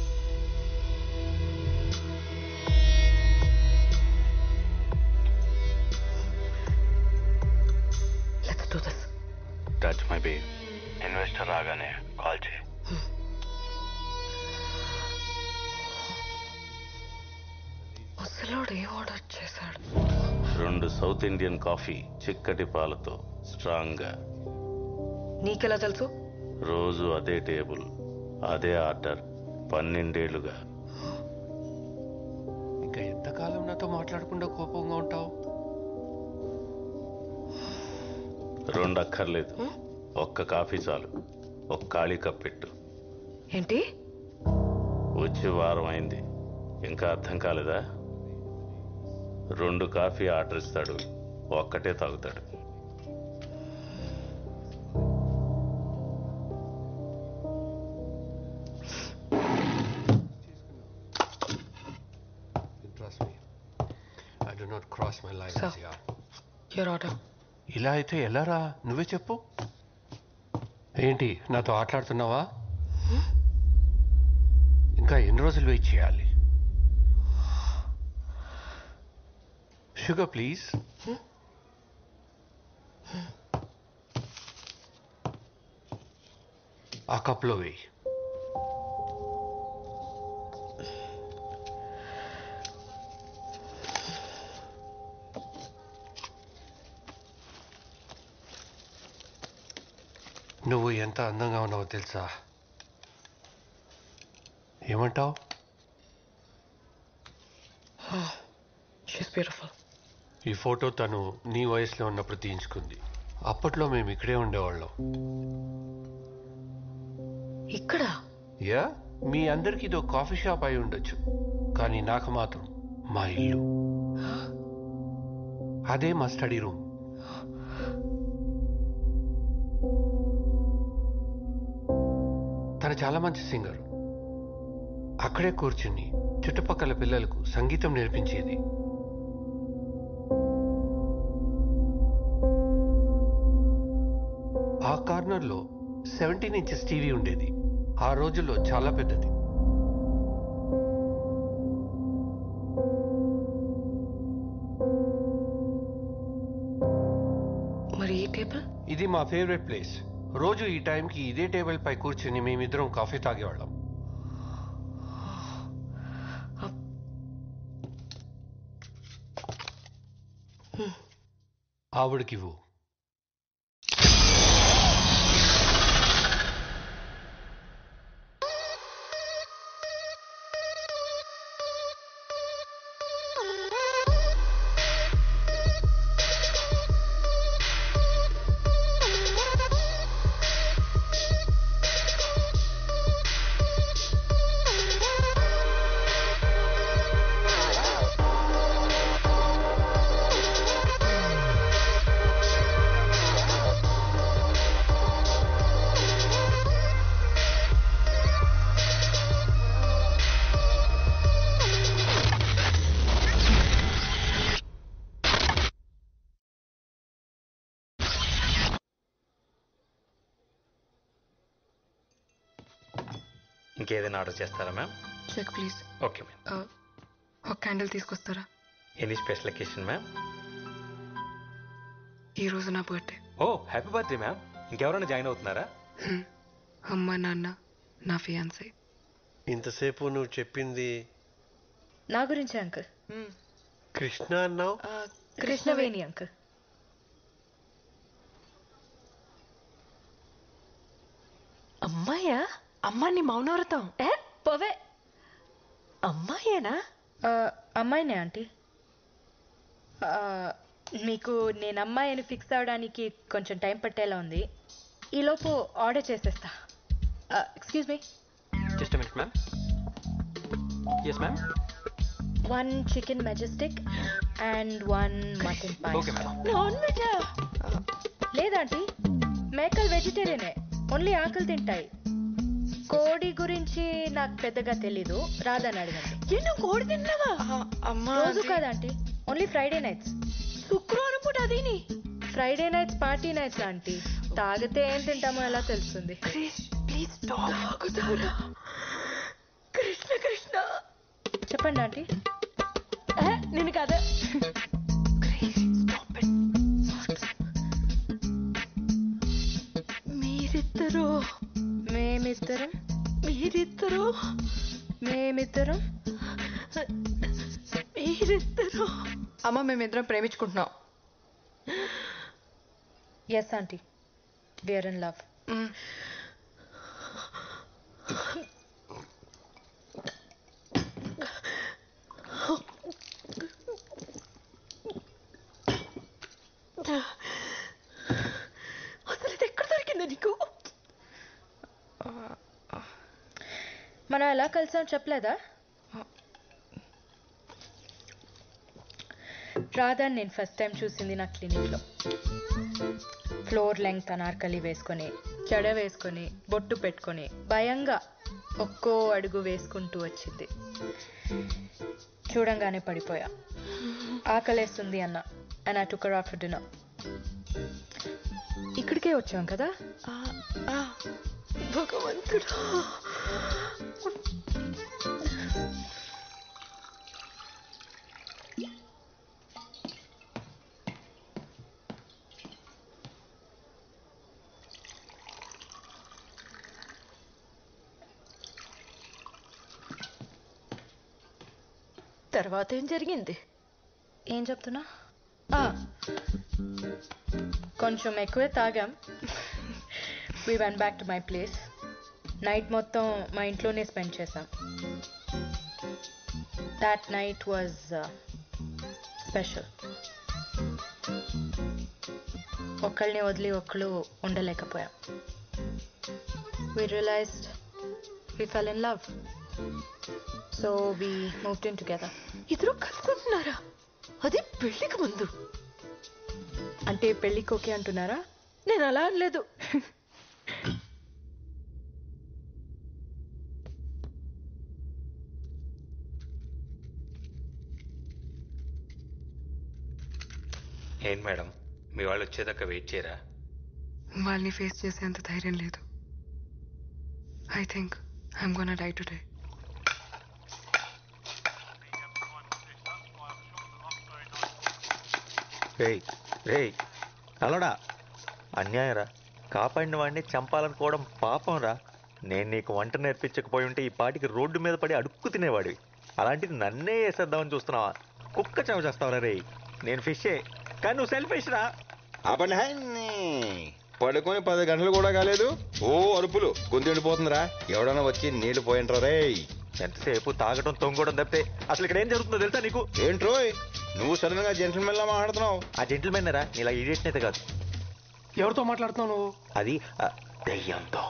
let's do this touch my babe investor రాగానే కాల్ చేయి ముసలోడు ఏం ఆర్డర్ చేశాడు రెండు సౌత్ ఇండియన్ కాఫీ చిక్కటి పాలతో స్ట్రాంగ్గా నీకెలా తెలుసు రోజు అదే టేబుల్ అదే ఆర్డర్ పన్నెండేళ్లుగా ఇంకా ఎంతకాలం నాతో మాట్లాడకుండా కోపంగా ఉంటావు రెండు అక్కర్లేదు ఒక్క కాఫీ చాలు ఒక్క ఖాళీ కప్ పెట్టు ఏంటి వచ్చి వారం అయింది ఇంకా అర్థం కాలేదా రెండు కాఫీ ఆర్డర్ ఇస్తాడు ఒక్కటే తాగుతాడు Trust me. I do not cross my lines, Sir. yeah. Your order ఇలా అయితే ఎలారా నువ్వే చెప్పు ఏంటి నాతో ఆటలాడుతున్నావా ఇంకా ఎన్ని రోజులు వెయిట్ చేయాలి షుగర్ ప్లీజ్ ఆ కప్లో వేయి నువ్వు ఎంత అందంగా ఉన్నావో తెలుసా ఏమంటావు షీస్ బ్యూటిఫుల్ ఈ ఫోటో తను నీ వయసులో ఉన్నప్పుడు తీయించుకుంది అప్పట్లో మేము ఇక్కడే ఉండేవాళ్ళం ఇక్కడ యా మీ అందరికి ఇదో కాఫీ షాప్ అయి ఉండొచ్చు కానీ నాకు మాత్రం మా ఇల్లు అదే మా స్టడీ రూమ్ తను చాలా మంచి సింగర్ అక్కడే కూర్చుని చుట్టుపక్కల పిల్లలకు సంగీతం నేర్పించేది ఆ కార్నర్లో సెవెంటీన్ ఇంచెస్ టీవీ ఉండేది ఆ రోజుల్లో చాలా పెద్దది మరి ఈ టేబుల్ ఇది మా ఫేవరెట్ ప్లేస్ రోజు ఈ టైంకి ఇదే టేబుల్ పై కూర్చుని మేమిద్దరం కాఫీ తాగేవాళ్ళం ఆవిడకివ్వు ఇంకేదైనా ఆర్డర్ చేస్తారా ma'am check please okay ma'am ఒక క్యాండిల్ తీసుకొస్తారా ఎనీ స్పెషల్ అకేషన్ మ్యామ్ ఈ రోజు నా బర్త్డే ఓ హ్యాపీ బర్త్డే మ్యామ్ ఇంకెవరైనా జాయిన్ అవుతున్నారా అమ్మ నాన్న నా ఫియాన్సీ ఇంతసేపు నువ్వు చెప్పింది నా గురించి అంకుల్ కృష్ణ అన్నావు కృష్ణవేణి అంకుల్ అమ్మాయా అమ్మాని మౌనవ్రతం ఏ పోవే అమ్మాయేనా అమ్మాయినే ఆంటీ ఆ, మీకు నేను అమ్మాయి అని ఫిక్స్ అవడానికి కొంచెం టైం పట్టేలా ఉంది ఈలోపు ఆర్డర్ చేసేస్తా excuse me just minute ma'am yes ma'am one chicken majestic and one mutton pie okay madam non veg లేదంటీ మేకల్ వెజిటేరియనే ఓన్లీ ఆకలి తింటాయి కోడి గురించి నాకు పెద్దగా తెలీదు రాదని అడగండి ఎన్నో కోడి తిన్నావా అమ్మా రోజు కాదా ఆంటీ ఓన్లీ ఫ్రైడే నైట్స్ శుక్రవారం పూట అదేని Friday nights party nights aunty తాగితే ఏం తింటామో ఎలా తెలుస్తుంది ప్లీజ్ తాగుతారా కృష్ణ కృష్ణ చెప్పండి ఆంటీ నేను కదా మీరిద్దరు మేమిద్దరం మీరిద్దరు మేమిద్దరం మీరిద్దరు అమ్మ మేమిద్దరం ప్రేమించుకుంటున్నాం yes aunty we are in love అసలు ఇది ఎక్కడ దొరికింది నీకు మనం ఎలా కలిసాం చెప్పలేదా రాధాని నేను ఫస్ట్ టైం చూసింది నా క్లినిక్లో ఫ్లోర్ లెంగ్త్ అనార్కలి వేసుకొని జడ వేసుకొని బొట్టు పెట్టుకొని భయంగా ఒక్కో అడుగు వేసుకుంటూ వచ్చింది చూడంగానే పడిపోయా ఆకలేస్తుంది అన్న and I took after dinner ఇక్కడికే వచ్చాం కదా భగవంతుడా తర్వాత ఏం జరిగింది ఏం చెప్తున్నా ఆ, కొంచెం ఎక్కువే తాగాం we went back to my place night మొత్తం మా ఇంట్లోనే స్పెండ్ చేసాం దాట్ నైట్ వాజ్ స్పెషల్ ఒకళ్ళని వదిలి ఒకళ్ళు ఉండలేకపోయాం we realised we fell in love so we moved in together ఇద్దరు కలుసుకుంటున్నారా అది పెళ్లికి ముందు అంటే పెళ్ళికి ఓకే అంటున్నారా నేను అలా అనలేదు ఏంటి మేడం మీ వాళ్ళు వచ్చేదాకా వెయిట్ చేయరా వాళ్ళని ఫేస్ చేసేంత ధైర్యం లేదు I think I'm gonna die today రేయ్ రేయ్ అలడా అన్యాయరా కాపాడిన వాడిని చంపాలనుకోవడం పాపం రా నేను నీకు వంట నేర్పించకపోయి ఉంటే ఈ పాటికి రోడ్డు మీద పడి అడుక్కు తినేవాడివి అలాంటిది నన్నే వేసేద్దామని చూస్తున్నావా కుక్క చెవ చేస్తావరా రేయ్ నేను ఫిషే కానీ నువ్వు సెల్ఫిష్ రా ఆపండి హాయ్ పడుకొని పది గంటలు కూడా కాలేదు ఓ అరుపులు గొంతు ఎండిపోతుందిరా ఎవడన్నా వచ్చి నీళ్లు పోయింట్రా రే ఎంతసేపు తాగటం తొంగడం తప్పితే అసలు ఇక్కడ ఏం జరుగుతుందో తెలుసా నీకు ఏంట్రోయ్ నువ్వు సడన్ గా జెంటల్మెన్ లా మాట్లాడుతున్నావు ఆ జెంటిల్మెన్ రా ఇలా ఇడియట్ అయితే కాదు ఎవరితో మాట్లాడుతున్నావు నువ్వు అది ఆ, దెయ్యంతో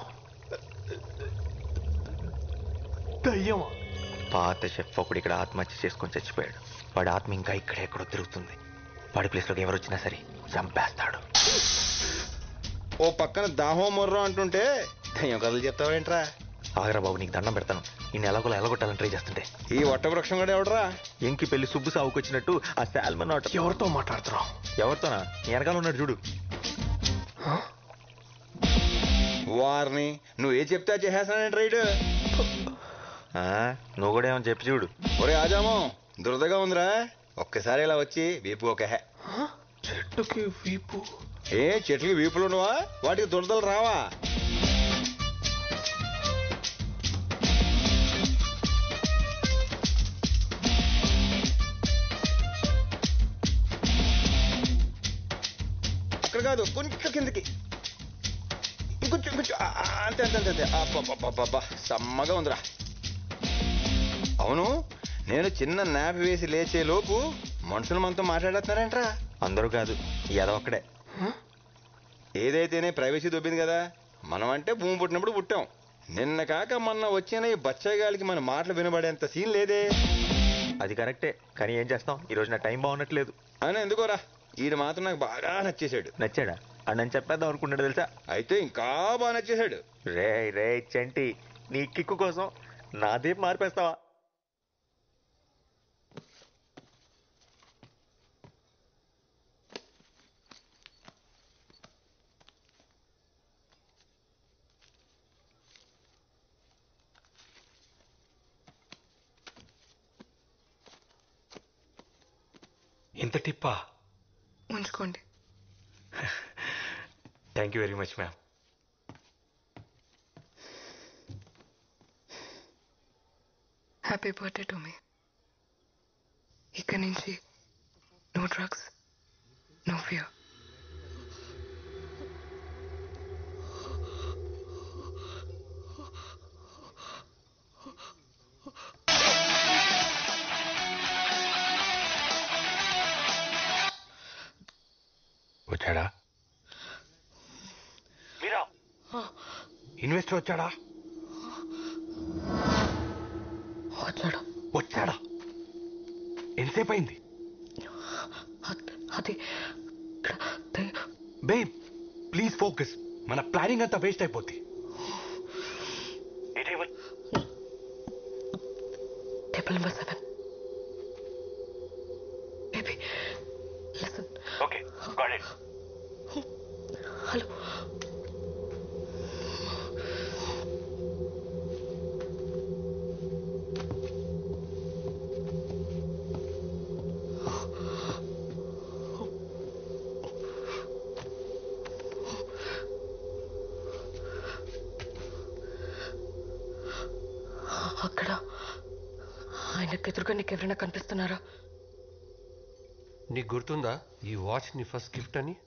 దయ్యమా పాత షెఫ్ ఒకడు ఇక్కడ ఆత్మహత్య చేసుకొని చచ్చిపోయాడు వాడి ఆత్మ ఇంకా ఇక్కడ ఎక్కడో తిరుగుతుంది వాడి ప్లేస్లోకి ఎవరు వచ్చినా సరే చంపేస్తాడు ఓ పక్కన దాహం మొర్రో అంటుంటే దయ్యం కథలు చెప్తావేంట్రా ఆగరా బాబు నీకు దండం పెడతాను నేను ఎలాగోలా ఎలాగొట్టాలని ట్రై చేస్తుంటే ఈ వట్ట వృక్షం కూడా ఎవడరా ఎంకి పెళ్లి సుబ్బు సావుకు వచ్చినట్టు ఆ శాల్మన్ ఆట ఎవరితో మాట్లాడుతున్నావు ఎవరితోనా నీ వెనకాల ఉన్నాడు చూడు వారిని నువ్వు ఏ చెప్తే అది చేసేస్తానంటే రైడ్ ఆ, నువ్వు కూడా ఏమని చెప్పి చూడు ఒరే ఆజామో దురదగా ఉందిరా ఒక్కసారి ఇలా వచ్చి వీపు ఒక హే చెట్టుకి వీపు ఏ చెట్లకి వీపులు ఉండవా వాటికి దురదలు రావా అక్కడ కాదు కొంచెం కిందకి ఇంకొంచెం ఇంకొంచెం ఆ, ఆ, అంతే అంతే అంతే అంతే అబ్బబ్బబ్బబ్బబ్బా, సమ్మగా ఉందిరా అవును నేను చిన్న నాప్ వేసి లేచే లోపు మనుషులు మనతో మాట్లాడేస్తున్నారంట్రా అందరూ కాదు ఏదో ఒక్కడే ఏదైతేనే ప్రైవసీ దొబ్బింది కదా మనం అంటే భూమి పుట్టినప్పుడు పుట్టాం నిన్న కాక మొన్న వచ్చిన ఈ బచ్చగాలికి మన మాటలు వినబడేంత సీన్ లేదే అది కరెక్టే కానీ ఏం చేస్తాం ఈ రోజు నా టైం బాగున్నట్లేదు అని ఎందుకోరా ఈడు మాత్రం నాకు బాగా నచ్చేసాడు నచ్చాడా అని చెప్పేద్దాం అనుకున్నాడు తెలుసా అయితే ఇంకా బాగా నచ్చేసాడు రే రే చంటి నీ కిక్కు కోసం నాదే మార్పేస్తావా ఇంత టిప్పా ఉంచుకోండి thank you very much ma'am happy birthday to మీ ఇక్కడి నుంచి నో డ్రగ్స్ నో ఫియర్ వచ్చాడా మీరా ఇన్వెస్టర్ వచ్చాడా వచ్చాడు వచ్చాడా ఎంతసేపు అయింది అది బేబ్ ప్లీజ్ ఫోకస్ మన ప్లానింగ్ అంతా వేస్ట్ అయిపోద్ది table number seven baby listen okay got it hello అక్కడ ఆయనకు ఎదురుగా నీకు ఎవరైనా కనిపిస్తున్నారా నీకు గుర్తుందా ఈ వాచ్ నీ ఫస్ట్ గిఫ్ట్ అని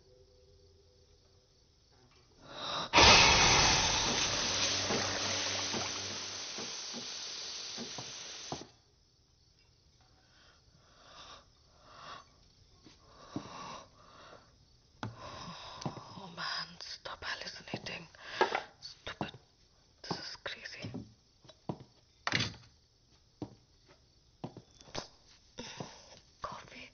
Oh man, stop hallucinating. Stupid. This is crazy. Coffee.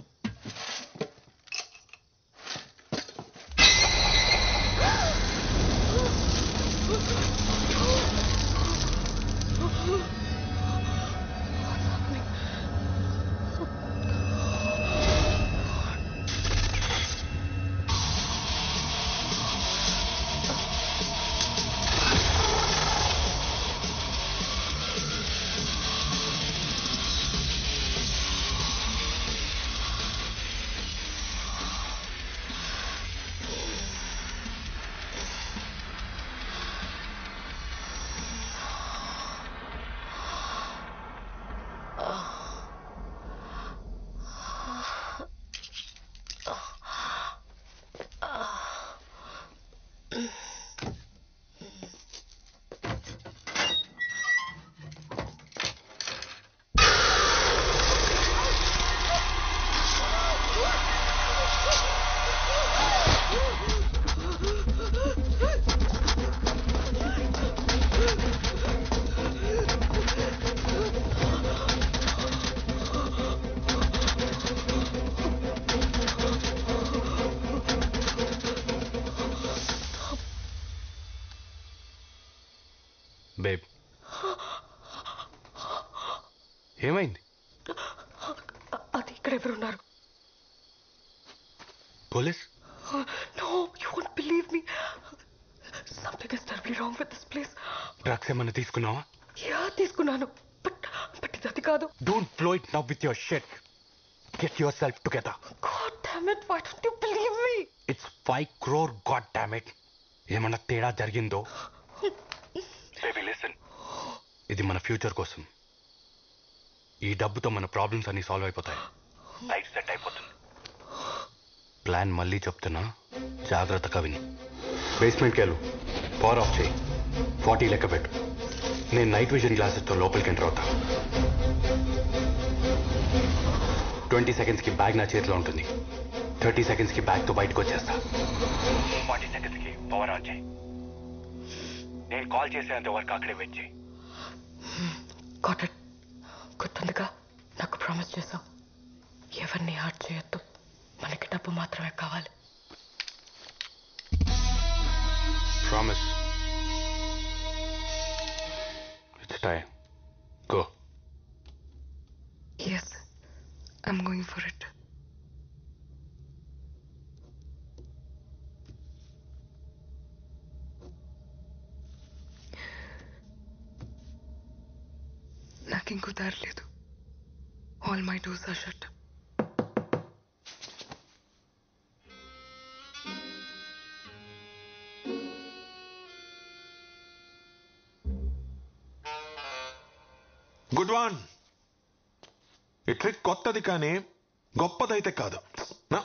Babe ఏమైంది అది ఇక్కడ ఎవరున్నారు police no you won't believe me something is terribly wrong with this place drugs ఏమన్నా తీసుకున్నావా యా తీసుకున్నాను బట్ బట్ ఇది అది కాదు don't blow it now with your shit get yourself together god damn it why don't you believe me it's five crore god damn it ఏమన్నా తేడా జరిగిందో baby listen ఇది మన ఫ్యూచర్ కోసం ఈ డబ్బుతో మన ప్రాబ్లమ్స్ అన్ని సాల్వ్ అయిపోతాయి లైఫ్ సెట్ అయిపోతుంది ప్లాన్ మళ్ళీ చెప్తున్నా జాగ్రత్తగా విని బేస్మెంట్కి వెళ్ళు పవర్ ఆఫ్ చేయి ఫార్టీ లెక్క పెట్టు నేను నైట్ విజన్ గ్లాసెస్తో లోపలికి ఎంటర్ అవుతా ట్వంటీ సెకండ్స్కి బ్యాగ్ నా చేతిలో ఉంటుంది థర్టీ సెకండ్స్కి బ్యాగ్తో బయటకు వచ్చేస్తా ఫార్టీ సెకండ్స్కి పవర్ ఆన్ చేయి నేను కాల్ చేసేంత వరకు అక్కడే వెయిట్ చేయి గాట్ ఇట్ గుర్తుందిగా నాకు ప్రామిస్ చేసావు ఎవరిని హార్ట్ చేయొద్దు మనకి డబ్బు మాత్రమే కావాలి promise it's time go Yes, I'm going for it. నాకు ఇంకో దారి లేదు all my doors are shut good one ఈ ట్రిక్ కొత్తది కానీ గొప్పదైతే కాదు నా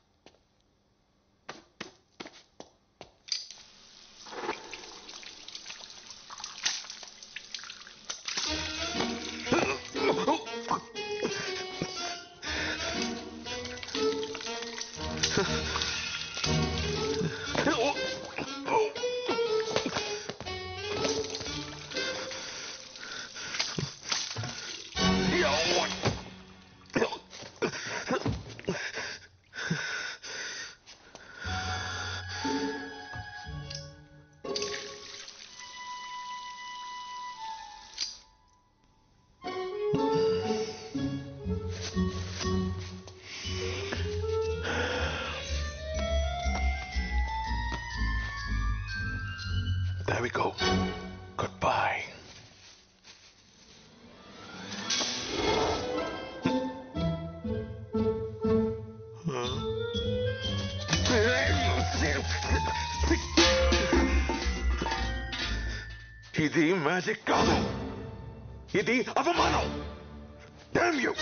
There we go. Goodbye. ఇది మ్యాజిక్ కాదు ఇది అవమానం డామ్ యూ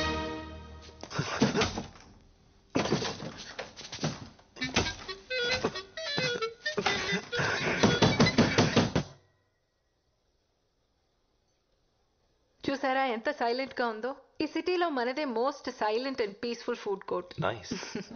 చూసారా ఎంత సైలెంట్ గా ఉందో ఈ సిటీలో మనదే most silent and peaceful food court nice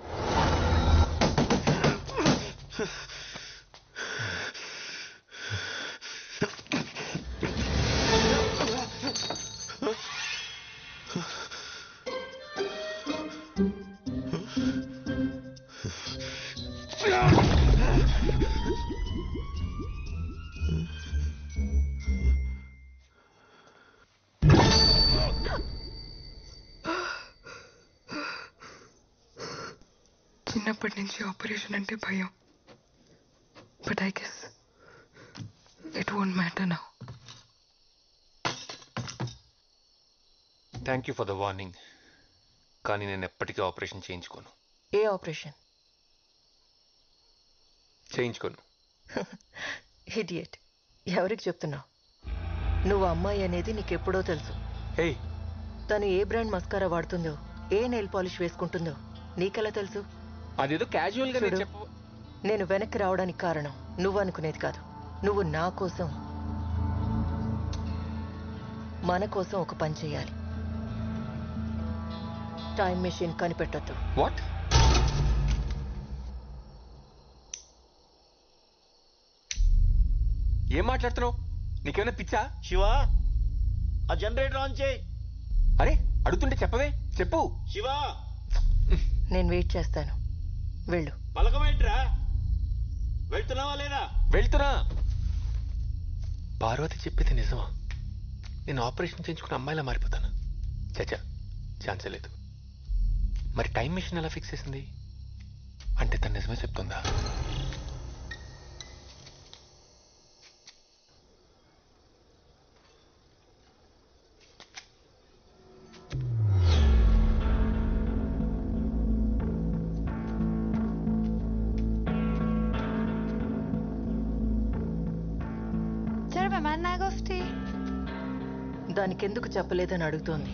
చిన్నప్పటి నుంచి ఆపరేషన్ అంటే భయం but I guess it won't matter now thank you for the warning కానీ నేను ఎప్పటికీ ఆపరేషన్ చేయించుకోను ఏ ఆపరేషన్ చేయించుకోను హిడియట్ ఎవరికి చెప్తున్నావు నువ్వు అమ్మాయి అనేది నీకెప్పుడో తెలుసు హే తను ఏ బ్రాండ్ మస్కారా వాడుతుందో ఏ నెయిల్ పాలిష్ వేసుకుంటుందో నీకెలా తెలుసు అదేదో క్యాజువల్ గా నేను చూడు, చెప్ప నేను వెనక్కి రావడానికి కారణం నువ్వు అనుకునేది కాదు నువ్వు నా కోసం మన కోసం ఒక పని చేయాలి టైం మెషిన్ కనిపెట్టద్దు వాట్ ఏం మాట్లాడుతున్నావు నీకేమైనా పిచ్చా శివ ఆ జనరేటర్ ఆన్ చేయి అరే అడుగుతుంటే చెప్పవే చెప్పు శివ నేను వెయిట్ చేస్తాను వెళ్ళు పలకమేంట్రా వెళ్తున్నావా లేదా వెళ్తున్నా పార్వతి చెప్పేది నిజమా నేను ఆపరేషన్ చేయించుకున్న అమ్మాయిలా మారిపోతాను చచ్చా ఛాన్సే లేదు మరి టైం మిషన్ ఎలా ఫిక్స్ చేసింది అంటే తను నిజమే చెప్తుందా چرا به من نگفتی؟ దానికెందుకు చెప్పలేదని అడుగుతోంది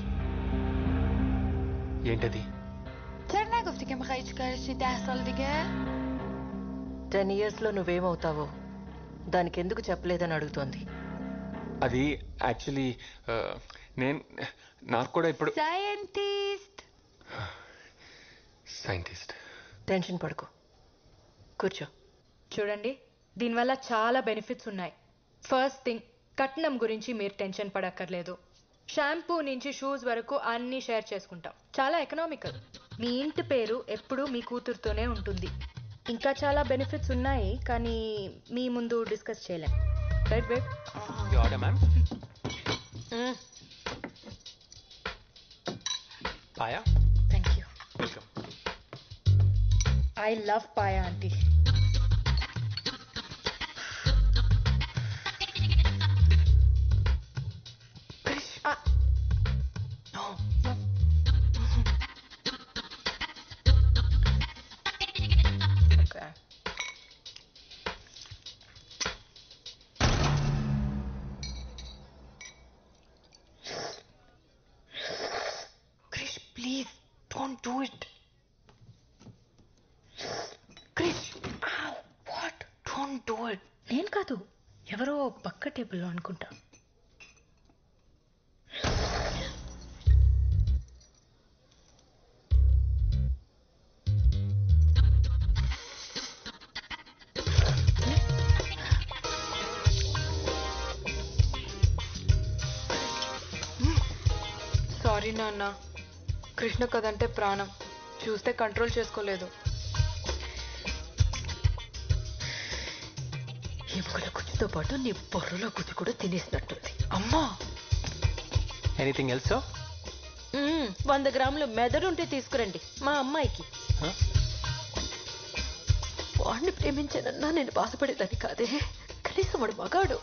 ఏంటది چرا نگفتی که میخوای چیکار چی ده سال دیگه؟ టెన్ ఇయర్స్లో నువ్వేమవుతావో దానికెందుకు చెప్పలేదని అడుగుతోంది అది యాక్చువల్లీ నేను నాకు కూడా ఇప్పుడు సైంటిస్ట్ సైంటిస్ట్ టెన్షన్ పడుకో కూర్చో చూడండి దీనివల్ల చాలా బెనిఫిట్స్ ఉన్నాయి ఫస్ట్ థింగ్ కట్నం గురించి మీరు టెన్షన్ పడక్కర్లేదు షాంపూ నుంచి షూస్ వరకు అన్నీ షేర్ చేసుకుంటాం చాలా ఎకనామికల్ మీ ఇంటి పేరు ఎప్పుడూ మీ కూతురుతోనే ఉంటుంది ఇంకా చాలా బెనిఫిట్స్ ఉన్నాయి కానీ మీ ముందు డిస్కస్ చేయలేం right babe you order ma'am paya thank you welcome I love paya aunty Okay. Krish, please, don't do it. Krish, ow, what? Don't do it. నేను కాదు ఎవరో పక్క టేబుల్లో అనుకుంటా సారీ నాన్న కృష్ణ కదంటే ప్రాణం చూస్తే కంట్రోల్ చేసుకోలేదు ఎముకల గుజ్జుతో పాటు నీ బొర్రలో గుజ్జు కూడా తినేసినట్టుంది అమ్మా ఎనీథింగ్ ఎల్స్ మ్మ్, వంద గ్రాములు మెదడు ఉంటే తీసుకురండి మా అమ్మాయికి వాడిని ప్రేమించానన్నా నేను బాధపడేదాన్ని కాదే కనీసం వాడు మగాడు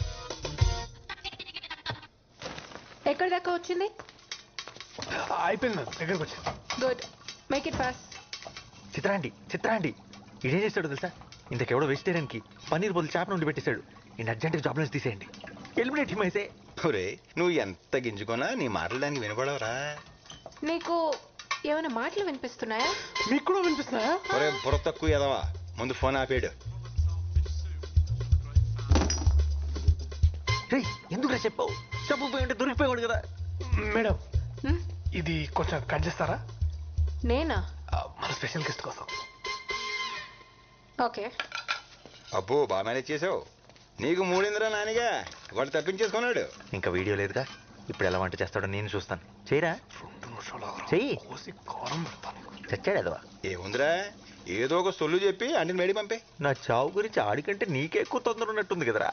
ఎక్కడి దాకా వచ్చింది అయిపోయింది మేడం దగ్గరకు వచ్చాను గుడ్ మేక్ ఇట్ ఫాస్ట్ చిత్రాంటి చిత్రాంటి ఇదేం చేస్తాడు తెలుసా ఇంతకెవడో వెజిటేరియన్కి పన్నీర్ బదులు చేప నుండి పెట్టేశాడు నేను అర్జెంట్గా జాబ్ నుంచి తీసేయండి ఎలిమినేట్ హిమ్ అయితే ఒరే నువ్వు ఎంత గింజుకున్నా నీ మాటలు దానికి వినపడవరా నీకు ఏమైనా మాటలు వినిపిస్తున్నాయా మీకు కూడా వినిపిస్తున్నాయా ఒరే బుర్ర తక్కువ ఎదవా ముందు ఫోన్ ఆపేడు రేయ్ ఎందుకు చెప్పావు చెప్పపోయి ఉంటే దొరికిపోయాడు కదా మేడం ఇది కొంచెం కట్ చేస్తారా నేనా ఆ, మన స్పెషల్ గెస్ట్ కోసం ఓకే అబ్బో బాగా మేనేజ్ చేసావు నీకు మూడిందిరా నానిగా వాడు తప్పించేసుకున్నాడు ఇంకా వీడియో లేదుగా ఇప్పుడు ఎలా వంట చేస్తాడో నేను చూస్తాను చేయరా చెయ్యి చచ్చాడు అదవా ఏముందిరా ఏదో ఒక సొల్లు చెప్పి అంటే మేడి పంపే నా చావు గురించి ఆడికంటే నీకే ఎక్కువ తొందర ఉన్నట్టుంది కదరా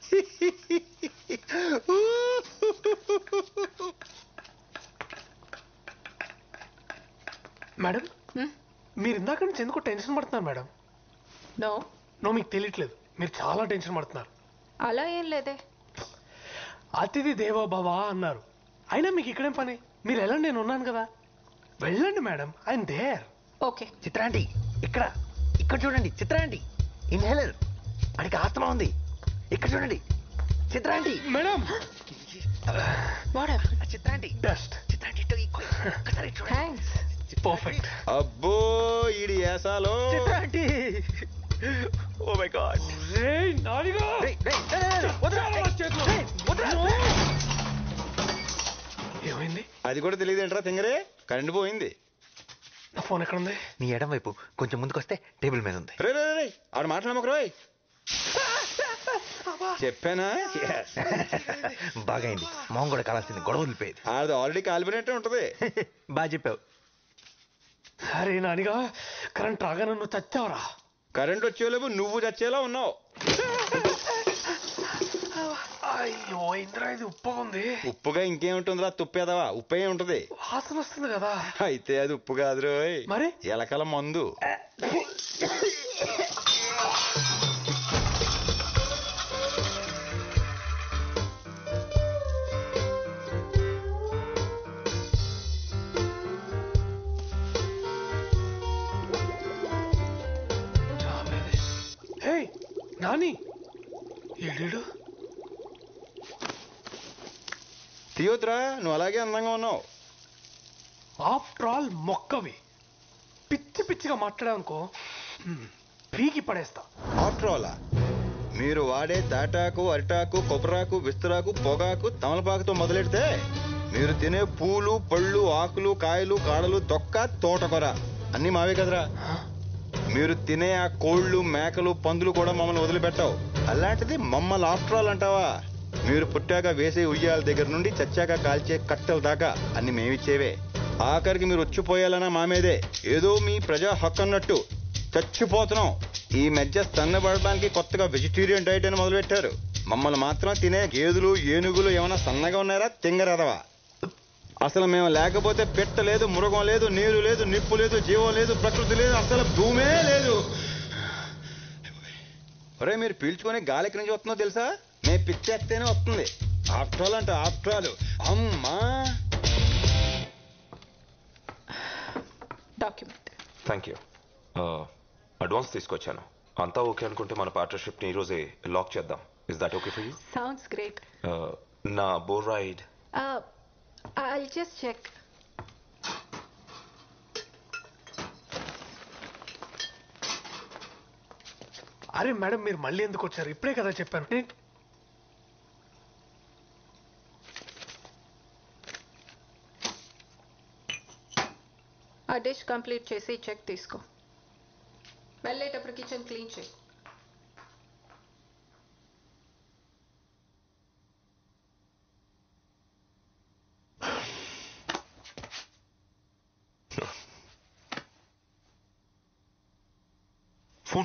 మేడం మీరు ఇందాక నుంచి ఎందుకో టెన్షన్ పడుతున్నారు మేడం నో నో మీకు తెలియట్లేదు మీరు చాలా టెన్షన్ పడుతున్నారు అలా ఏం లేదే అతిథి దేవో భవ అన్నారు అయినా మీకు ఇక్కడేం పని మీరు వెళ్ళండి నేను ఉన్నాను కదా వెళ్ళండి మేడం ఆయన దేర్ ఓకే చిత్రాంటి ఇక్కడ ఇక్కడ చూడండి చిత్రాంటి ఇన్హేలర్ అడికి ఆస్తమా ఉంది ఇక్కడ చూడండి చిత్రాంటి మేడం చిత్రాంటి డస్ట్ చిత్రాంటి ఇటు ఈ- ఒక్కసారి చూడండి థ్యాంక్స్ పర్ఫెక్ట్ అబ్బో ఈడి ఏసాలో చిత్రాంటి ఓ మై గాడ్ ఏమైంది అది కూడా తెలియదేంట్రా తింగరే కరెంట్ పోయింది నా ఫోన్ ఎక్కడ ఉంది నీ ఎడం వైపు కొంచెం ముందుకు వస్తే టేబుల్ మీద ఉంది రే రే రే, రే ఆడు మాట్లాడమకు రోయ్ చెప్పానా బాగా అయింది మొహం కూడా కాలాల్సింది గొడవ వదిలిపోయేది అది ఆల్రెడీ కాలిపోయినట్టే ఉంటది బాగా చెప్పావు సరే నానిగా కరెంట్ రాగానే నువ్వు చచ్చావురా కరెంట్ వచ్చేలోపు నువ్వు చచ్చేలా ఉన్నావు అయ్యో ఇంద్రా ఇది ఉప్పుగా ఉంది ఉప్పుగా ఇంకేముంటుందిరా తుప్పేదవా ఉప్పే ఉంటది వాసన వస్తుంది కదా అయితే అది ఉప్పు కాదు రోయ్ మరి ఎలకల మందు హే నాని ఏడేడు తీయొద్దురా నువ్వు అలాగే అందంగా ఉన్నావు ఆఫ్టర్ ఆల్ మొక్కవి పిచ్చి పిచ్చిగా మాట్లాడావనుకో హ్మ్, పీకి పడేస్తా ఆఫ్టర్ ఆల్ మీరు వాడే తాటాకు అరిటాకు కొబ్బరాకు విస్తరాకు పొగాకు తమలపాకుతో మొదలెడితే మీరు తినే పూలు పళ్ళు ఆకులు కాయలు కాడలు తొక్క తోటకొర అన్నీ మావే కదరా మీరు తినే ఆ కోళ్ళు మేకలు పందులు కూడా మమ్మల్ని వదిలిపెట్టవు అలాంటిది మమ్మల్ని ఆఫ్టర్ ఆల్ అంటావా మీరు పుట్టాక వేసే ఉయ్యాల దగ్గర నుండి చచ్చాక కాల్చే కట్టెల దాకా అన్ని మేమిచ్చేవే ఆఖరికి మీరు వచ్చిపోయాలన్నా మామేదే ఏదో మీ ప్రజా హక్కు అన్నట్టు చచ్చిపోతున్నాం ఈ మధ్య సన్నబడడానికి కొత్తగా వెజిటేరియన్ డైట్ అని మొదలుపెట్టారు మమ్మల్ని మాత్రం తినే గేదెలు ఏనుగులు ఏమైనా సన్నగా ఉన్నారా తింగరదవా అసలు మేము లేకపోతే పెట్ట లేదు మృగం లేదు నీరు లేదు నిప్పు లేదు జీవం లేదు ప్రకృతి లేదు అసలు భూమే లేదు ఒరే మీరు పీల్చుకొని గాలి ఎక్కడి నుంచి వస్తుందో తెలుసా మేము పిచ్చేస్తేనే వస్తుంది ఆఫ్టర్ ఆల్ అంటే ఆఫ్టర్ ఆల్ అమ్మా డాక్యుమెంట్ థ్యాంక్ యూ అడ్వాన్స్ తీసుకొచ్చాను అంతా ఓకే అనుకుంటే మన పార్ట్నర్షిప్ని ఈరోజే లాక్ చేద్దాం is that okay for you sounds great నా బోర్ రైడ్ ఐ జస్ట్ చెక్ అరే మేడం మీరు మళ్ళీ ఎందుకు వచ్చారు ఇప్పుడే కదా చెప్పాను నేను- ఆ డిష్ కంప్లీట్ చేసి చెక్ తీసుకో వెళ్ళేటప్పుడు కిచెన్ క్లీన్ చేయి ఫోన్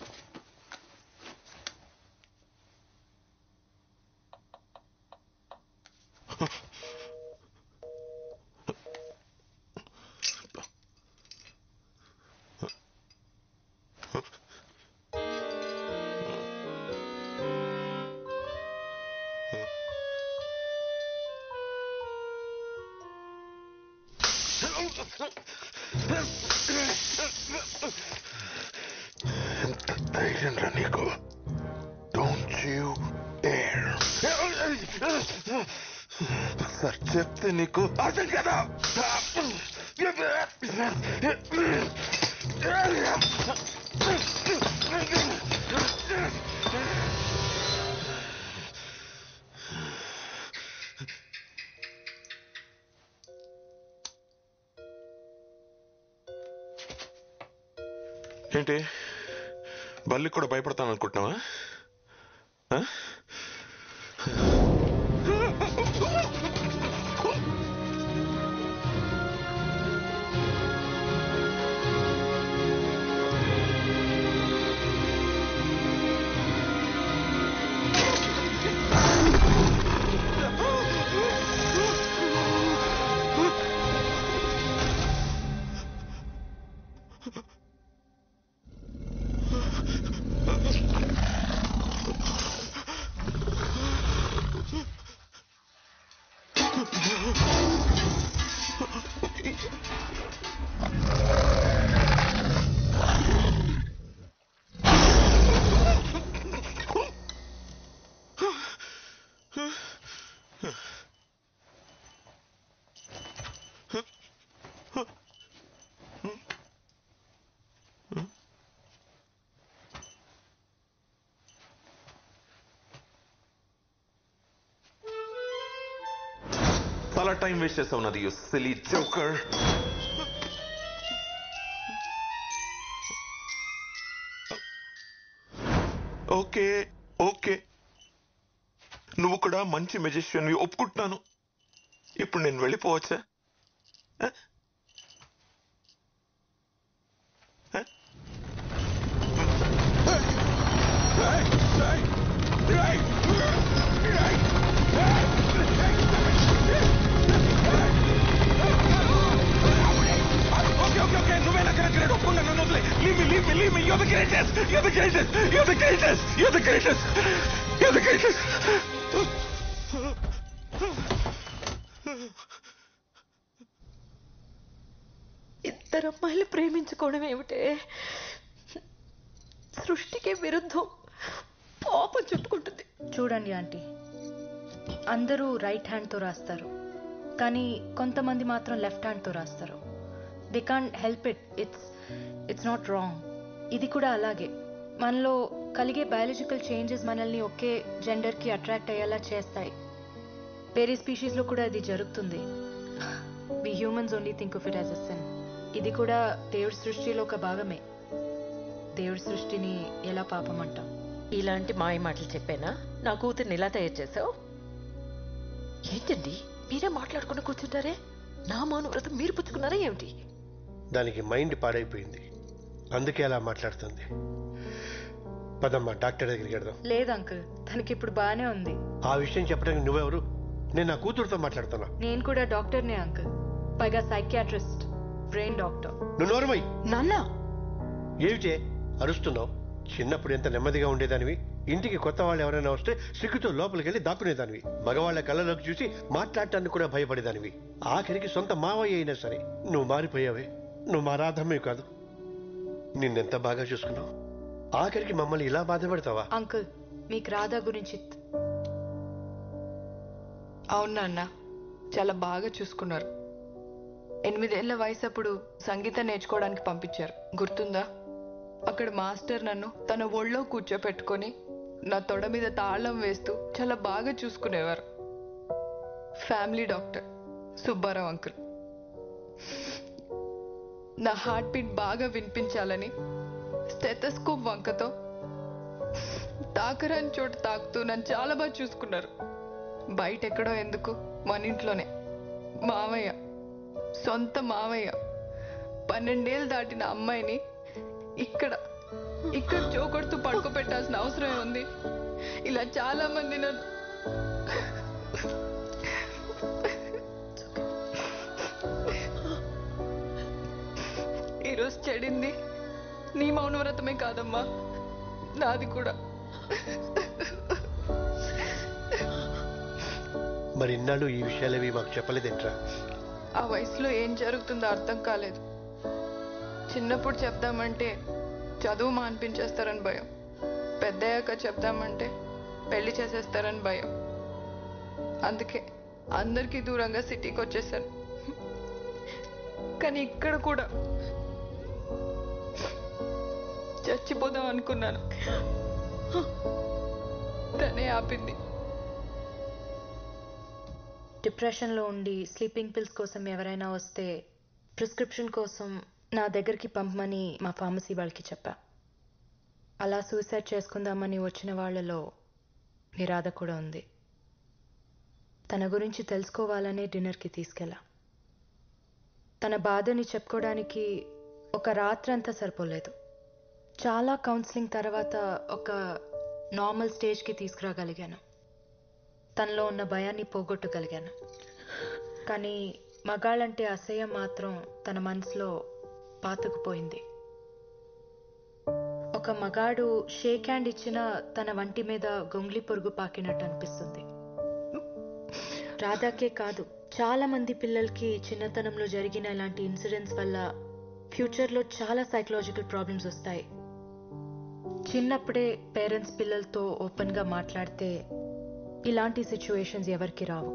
ఎంత ధైర్యం రా నీకు డోంట్ యూ డేర్ సార్ చెప్తే నీకు అర్థం కదా ఏంటి బల్లి కూడా భయపడతాను అనుకుంటున్నావా ఆ? చాలా టైం వేస్ట్ చేసావు నాది you silly joker okay okay నువ్వు కూడా మంచి మెజిషియన్వి ఒప్పుకుంటున్నాను ఇప్పుడు నేను వెళ్ళిపోవచ్చా ఆ? ఆ? Okay, okay, okay. నువ్వే నా కరెక్ట్ రేట్ ఒప్పుకున్నా నన్ను వదిలే leave me leave me leave me you're the greatest you're the greatest you're the greatest you're the greatest you're the greatest ఇద్దరు అమ్మాయిలు ప్రేమించుకోవడం ఏమిటే సృష్టికి విరుద్ధం పాపం చెప్పుకుంటుంది చూడండి ఆంటీ అందరూ రైట్ హ్యాండ్తో రాస్తారు కానీ కొంతమంది మాత్రం లెఫ్ట్ హ్యాండ్తో రాస్తారు they can't help it it's it's not wrong ఇది కూడా అలాగే మనలో కలిగే బయాలజికల్ చేంజెస్ మనల్ని ఒకే జెండర్కి అట్రాక్ట్ అయ్యేలా చేస్తాయి వేరే స్పీషీస్లో కూడా ఇది జరుగుతుంది we humans only think of it as a sin ఇది కూడా దేవుడి సృష్టిలో ఒక భాగమే దేవుడి సృష్టిని ఎలా పాపం అంటాం ఇలాంటి మాయ మాటలు చెప్పానా నా కూతుర్ని ఇలా తయారు చేసావు ఏంటండి మీరే మాట్లాడుకుని కూర్చుంటారే నా మౌన వ్రతం మీరు పుచ్చుకున్నారా ఏమిటి దానికి మైండ్ పాడైపోయింది అందుకే అలా మాట్లాడుతుంది పదమ్మా డాక్టర్ దగ్గరికి వెళ్దాం లేదు అంకుల్ తనకి ఇప్పుడు బాగానే ఉంది ఆ విషయం చెప్పడానికి నువ్వెవరు నేను నా కూతురుతో మాట్లాడుతున్నా నేను కూడా డాక్టర్నే అంకుల్ పైగా సైకియాట్రిస్ట్ బ్రెయిన్ డాక్టర్ నువ్వు నోరమై నాన్న ఏమిటే అరుస్తున్నావు చిన్నప్పుడు ఎంత నెమ్మదిగా ఉండేదానివి ఇంటికి కొత్త వాళ్ళు ఎవరైనా వస్తే సిగ్గుతో లోపలికి వెళ్ళి దాక్కునేదానివి మగవాళ్ళ కళ్ళలోకి చూసి మాట్లాడటానికి కూడా భయపడేదానివి ఆఖరికి సొంత మావయ్య అయినా సరే నువ్వు మారిపోయావే నువ్వు మా రాధమ్మే కాదు నిన్నెంత బాగా చూసుకున్నావు ఆఖరికి మమ్మల్ని ఇలా బాధపడతావా అంకుల్ మీకు రాధా గురించి అవును నాన్న చాలా బాగా చూసుకున్నారు ఎనిమిదేళ్ల వయసు అప్పుడు సంగీతం నేర్చుకోవడానికి పంపించారు గుర్తుందా అక్కడ మాస్టర్ నన్ను తన ఒళ్ళో కూర్చోపెట్టుకొని నా తొడ మీద తాళం వేస్తూ చాలా బాగా చూసుకునేవారు ఫ్యామిలీ డాక్టర్ సుబ్బారావు అంకుల్ నా హార్ట్ బీట్ బాగా వినిపించాలని స్టెథస్కోప్ వంకతో తాకరాని చోట తాకుతూ నన్ను చాలా బాగా చూసుకున్నారు బయట ఎక్కడో ఎందుకు మన ఇంట్లోనే మామయ్య సొంత మామయ్య పన్నెండేళ్ళు దాటిన అమ్మాయిని ఇక్కడ ఇక్కడ చోకొడుతూ పడుకోబెట్టాల్సిన అవసరం ఉంది ఇలా చాలా మంది నన్ను ఈరోజు చెడింది నీ మౌనవ్రతమే కాదమ్మా నాది కూడా మరి ఇన్నాళ్ళు ఈ విషయాలేవి మాకు చెప్పలేదేంట్రా ఆ వయసులో ఏం జరుగుతుందో అర్థం కాలేదు చిన్నప్పుడు చెప్దామంటే చదువు మాన్పించేస్తారని భయం పెద్దయ్యాక చెప్దామంటే పెళ్లి చేసేస్తారని భయం అందుకే అందరికీ దూరంగా సిటీకి వచ్చేసాను కానీ ఇక్కడ కూడా చచ్చిపోదాం అనుకున్నాను తనే ఆపింది డిప్రెషన్లో ఉండి స్లీపింగ్ పిల్స్ కోసం ఎవరైనా వస్తే ప్రిస్క్రిప్షన్ కోసం నా దగ్గరికి పంపమని మా ఫార్మసీ వాళ్ళకి చెప్పా అలా సూసైడ్ చేసుకుందామని వచ్చిన వాళ్ళలో నిరాధ కూడా ఉంది తన గురించి తెలుసుకోవాలనే డిన్నర్కి తీసుకెళ్ళా తన బాధని చెప్పుకోవడానికి ఒక రాత్రంతా సరిపోలేదు చాలా కౌన్సిలింగ్ తర్వాత ఒక నార్మల్ స్టేజ్కి తీసుకురాగలిగాను తనలో ఉన్న భయాన్ని పోగొట్టగలిగాను కానీ మగాళ్ళంటే అసహ్యం మాత్రం తన మనసులో పాతుకుపోయింది ఒక మగాడు షేక్ హ్యాండ్ ఇచ్చినా తన వంటి మీద గొంగ్లి పొరుగు పాకినట్టు అనిపిస్తుంది రాధాకే కాదు చాలా మంది పిల్లలకి చిన్నతనంలో జరిగిన ఇలాంటి ఇన్సిడెంట్స్ వల్ల ఫ్యూచర్లో చాలా సైకలాజికల్ ప్రాబ్లమ్స్ వస్తాయి చిన్నప్పుడే పేరెంట్స్ పిల్లలతో ఓపెన్గా మాట్లాడితే ఇలాంటి సిచ్యువేషన్స్ ఎవరికి రావు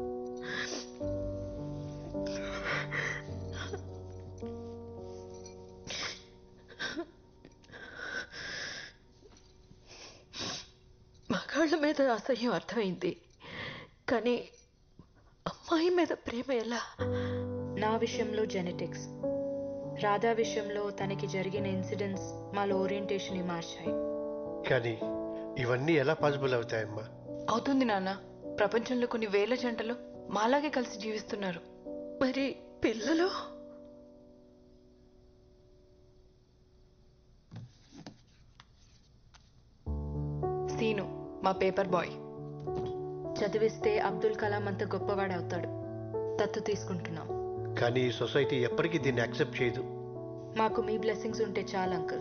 మగాళ్ళ మీద అసహ్యం అర్థమైంది కానీ అమ్మాయి మీద ప్రేమ ఎలా నా విషయంలో జెనెటిక్స్ రాధా విషయంలో తనకి జరిగిన ఇన్సిడెంట్స్ మాలో ఓరియంటేషన్ మార్చాయి కానీ ఇవన్నీ ఎలా పాసిబుల్ అవుతాయమ్మా అవుతుంది నాన్న ప్రపంచంలో కొన్ని వేల జంటలు మాలాగే కలిసి జీవిస్తున్నారు మరి పిల్లలు సీను మా పేపర్ బాయ్ చదివిస్తే అబ్దుల్ కలాం అంత గొప్పవాడవుతాడు దత్తు తీసుకుంటున్నాం కానీ ఈ సొసైటీ ఎప్పటికీ దీన్ని యాక్సెప్ట్ చేయదు మాకు మీ బ్లెస్సింగ్స్ ఉంటే చాలు అంకుల్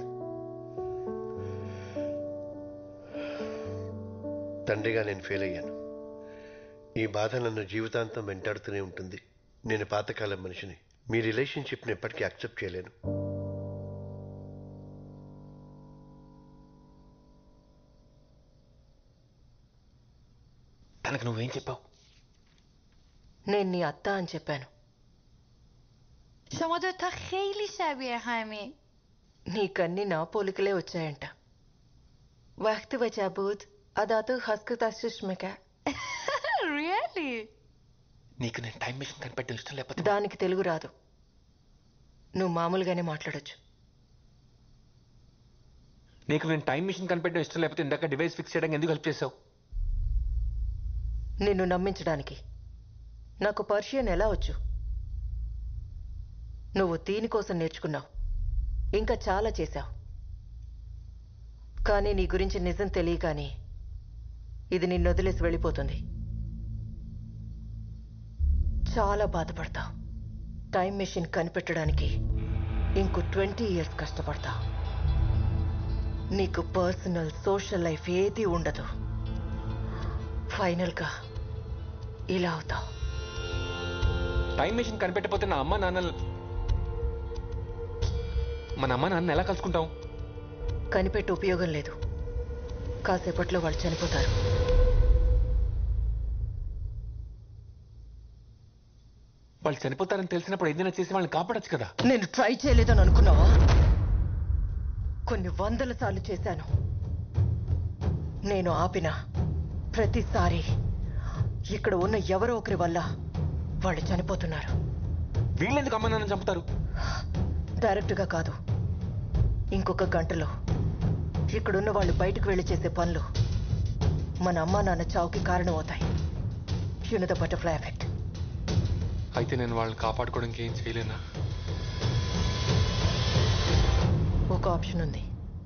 తండ్రిగా నేను ఫెయిల్ అయ్యాను ఈ బాధ నన్ను జీవితాంతం వెంటాడుతూనే ఉంటుంది నేను పాతకాలం మనిషిని మీ రిలేషన్షిప్ని ఎప్పటికీ యాక్సెప్ట్ చేయలేను తనకు నువ్వేం చెప్పావు నేను నీ అత్త అని చెప్పాను شما دوتا خیلی شبیه همین నీకన్నీ నా పోలికలే వచ్చాయంట وقتی وجه بود అదాతో హస్కు తస్సుష్మిక రియల్లీ నీకు నేను టైం మిషన్ కనిపెట్టడం ఇష్టం లేకపోతే దానికి తెలుగు రాదు నువ్వు మామూలుగానే మాట్లాడొచ్చు నీకు నేను టైం మిషన్ కనిపెట్టడం ఇష్టం లేకపోతే ఇందాక డివైస్ ఫిక్స్ చేయడానికి ఎందుకు హెల్ప్ చేసావు నిన్ను నమ్మించడానికి నాకు పర్షియన్ ఎలా వచ్చు నువ్వు దీనికోసం నేర్చుకున్నావు ఇంకా చాలా చేశావు కానీ నీ గురించి నిజం తెలియగానే ఇది నిన్ను వదిలేసి వెళ్ళిపోతుంది చాలా బాధపడతా టైం మెషిన్ కనిపెట్టడానికి ఇంకో ట్వంటీ ఇయర్స్ కష్టపడతా నీకు పర్సనల్ సోషల్ లైఫ్ ఏది ఉండదు ఫైనల్గా ఇలా అవుతావు టైం మెషిన్ కనిపెట్టకపోతే నా అమ్మ నాన్న మన అమ్మ నాన్న ఎలా కలుసుకుంటాం కనిపెట్టి ఉపయోగం లేదు కాసేపట్లో వాళ్ళు చనిపోతారు వాళ్ళు చనిపోతారని తెలిసినప్పుడు ఏదైనా చేసి వాళ్ళని కాపాడొచ్చు కదా నేను ట్రై చేయలేదని అనుకున్నావా కొన్ని వందల సార్లు చేశాను నేను ఆపిన ప్రతిసారి ఇక్కడ ఉన్న ఎవరో ఒకరి వల్ల వాళ్ళు చనిపోతున్నారు వీళ్ళెందుకు అమ్మ నాన్న చంపుతారు డైరెక్ట్గా కాదు ఇంకొక గంటలో ఇక్కడున్న వాళ్ళు బయటకు వెళ్ళి చేసే పనులు మన అమ్మా నాన్న చావుకి కారణమవుతాయి యూన ద బటర్ఫ్లై ఎఫెక్ట్ అయితే నేను వాళ్ళని కాపాడుకోవడానికి ఏం చేయలేనా ఒక ఆప్షన్ ఉంది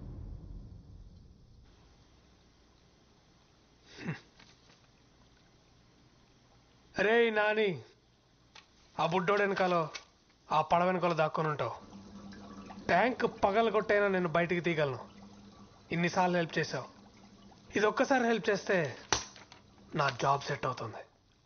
అరే నాని ఆ బుడ్డోడు వెనకాలో ఆ పడవ వెనకాల దాక్కొని ఉంటావు ట్యాంక్ పగల కొట్టైనా నేను బయటికి తీయగలను ఇన్నిసార్లు హెల్ప్ చేసావు ఇది ఒక్కసారి హెల్ప్ చేస్తే నా జాబ్ సెట్ అవుతుంది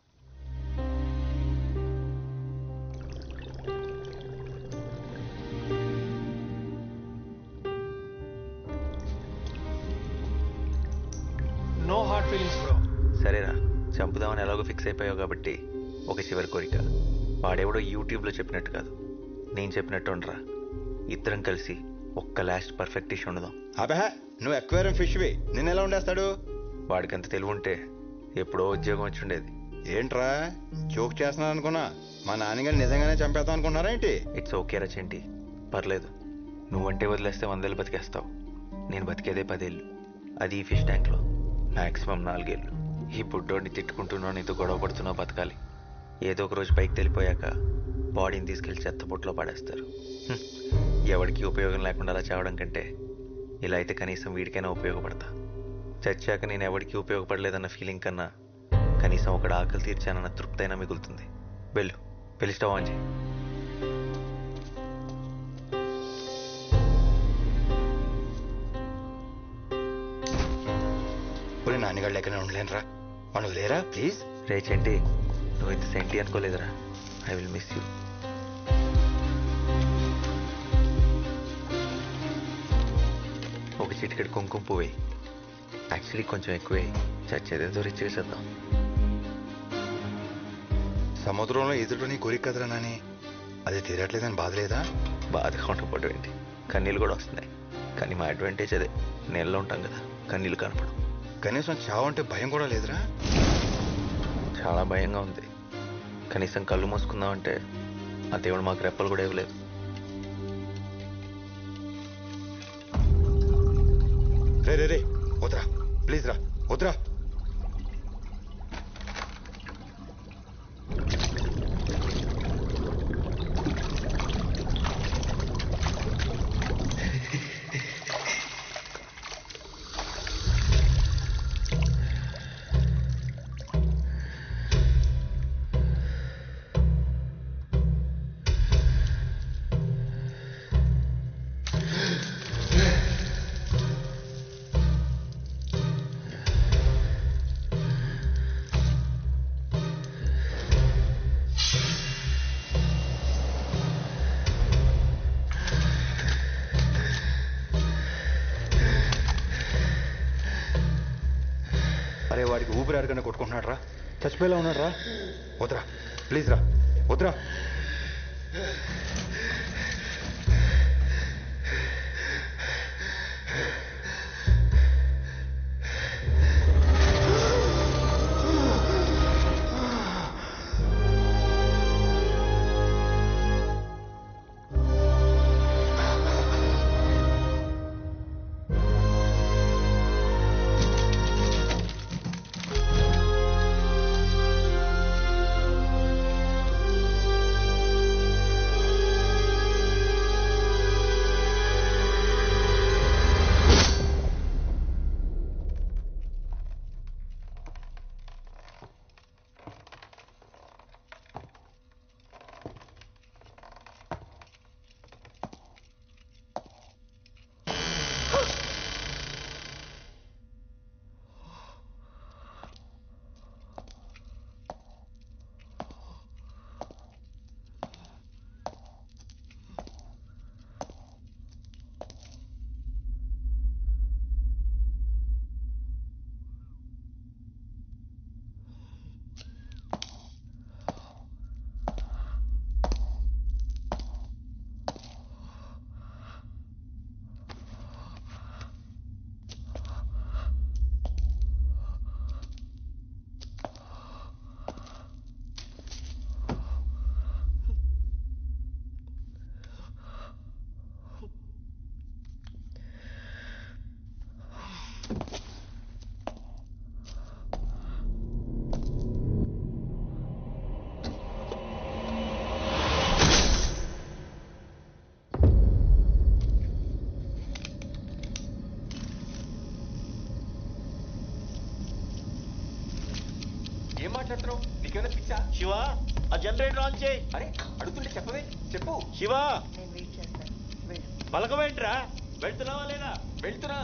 నో హార్ట్ ఫీలింగ్స్ బ్రో సరేరా చంపుదామని ఎలాగో ఫిక్స్ అయిపోయావు కాబట్టి ఒక చివరి కోరిక వాడెవడో యూట్యూబ్లో చెప్పినట్టు కాదు నేను చెప్పినట్టు ఉండరా ఇద్దరం కలిసి ఒక్క లాస్ట్ పర్ఫెక్ట్ డిష్ ఉండదాం అబహ నువ్వు ఎక్వేరియం ఫిష్వి నిన్న ఎలా ఉండేస్తాడు వాడికి అంత తెలివి ఉంటే ఎప్పుడో ఉద్యోగం వచ్చి ఉండేది ఏంట్రా జోక్ చేస్తున్నాను అనుకున్నా మా నాన్నగారు నిజంగానే చంపేద్దాం అనుకున్నారా ఏంటి ఇట్స్ ఓకే రా చెంటి పర్లేదు నువ్వంటే వదిలేస్తే వందేళ్ళు బతికేస్తావు నేను బతికేదే పదేళ్ళు అది ఈ ఫిష్ ట్యాంక్లో మాక్సిమం నాలుగేళ్ళు ఈ బుడ్డోడిని తిట్టుకుంటున్నావు నీతో గొడవ పడుతున్నావు బతకాలి ఏదో ఒక రోజు పైకి తెలిపోయాక బాడీని తీసుకెళ్లి చెత్తపుట్లో పడేస్తారు హ్మ్. ఎవడికి ఉపయోగం లేకుండా అలా చావడం కంటే ఇలా అయితే కనీసం వీడికైనా ఉపయోగపడతా చచ్చాక నేను ఎవడికి ఉపయోగపడలేదన్న ఫీలింగ్ కన్నా కనీసం ఒకడు ఆకలి తీర్చానన్న తృప్తైనా మిగులుతుంది వెళ్ళు వెళ్ళి స్టవ్ ఆన్ చేయి ఇప్పుడు నాన్నగారు లెక్కనే ఉండలేనురా మనం లేరా ప్లీజ్ రే చెంటి నువ్వు ఇంత సెంటి అనుకోలేదురా ఐ విల్ మిస్ యూ ఒక చిటికెడు కుంకుమ పువ్వు యాక్చువల్లీ కొంచెం ఎక్కువే చచ్చేదేదో రిచ్ చేసేద్దాం సముద్రంలో ఎదురు నీ కోరిక కదరా నాని అది తీరట్లేదని బాధ లేదా బాధగా ఉండకపోవడం ఏంటి కన్నీళ్ళు కూడా వస్తున్నాయి కానీ మా అడ్వాంటేజ్ అదే నీళ్ళలో ఉంటాం కదా కన్నీళ్ళు కనపడం కనీసం చావు అంటే భయం కూడా లేదురా చాలా భయంగా ఉంది కనీసం కళ్ళు మూసుకుందామంటే ఆ దేవుడు మాకు రెప్పలు కూడా ఇవ్వలేదు రే రే రే వద్దురా ప్లీజ్ రా వద్దురా అరే వాడికి ఊపిరి ఆడకన్నా కొట్టుకుంటున్నాడు రా చచ్చిపోయేలా ఉన్నాడు రా వద్దురా ప్లీజ్ రా వద్దురా ఆ ఆ జనరేటర్ ఆన్ చేయి అరే అడుగుతుంటే చెప్పవే చెప్పు శివ నేను వెయిట్ చేస్తాను వెళ్ళు పలకమేంట్రా వెళ్తున్నావా లేదా వెళ్తున్నా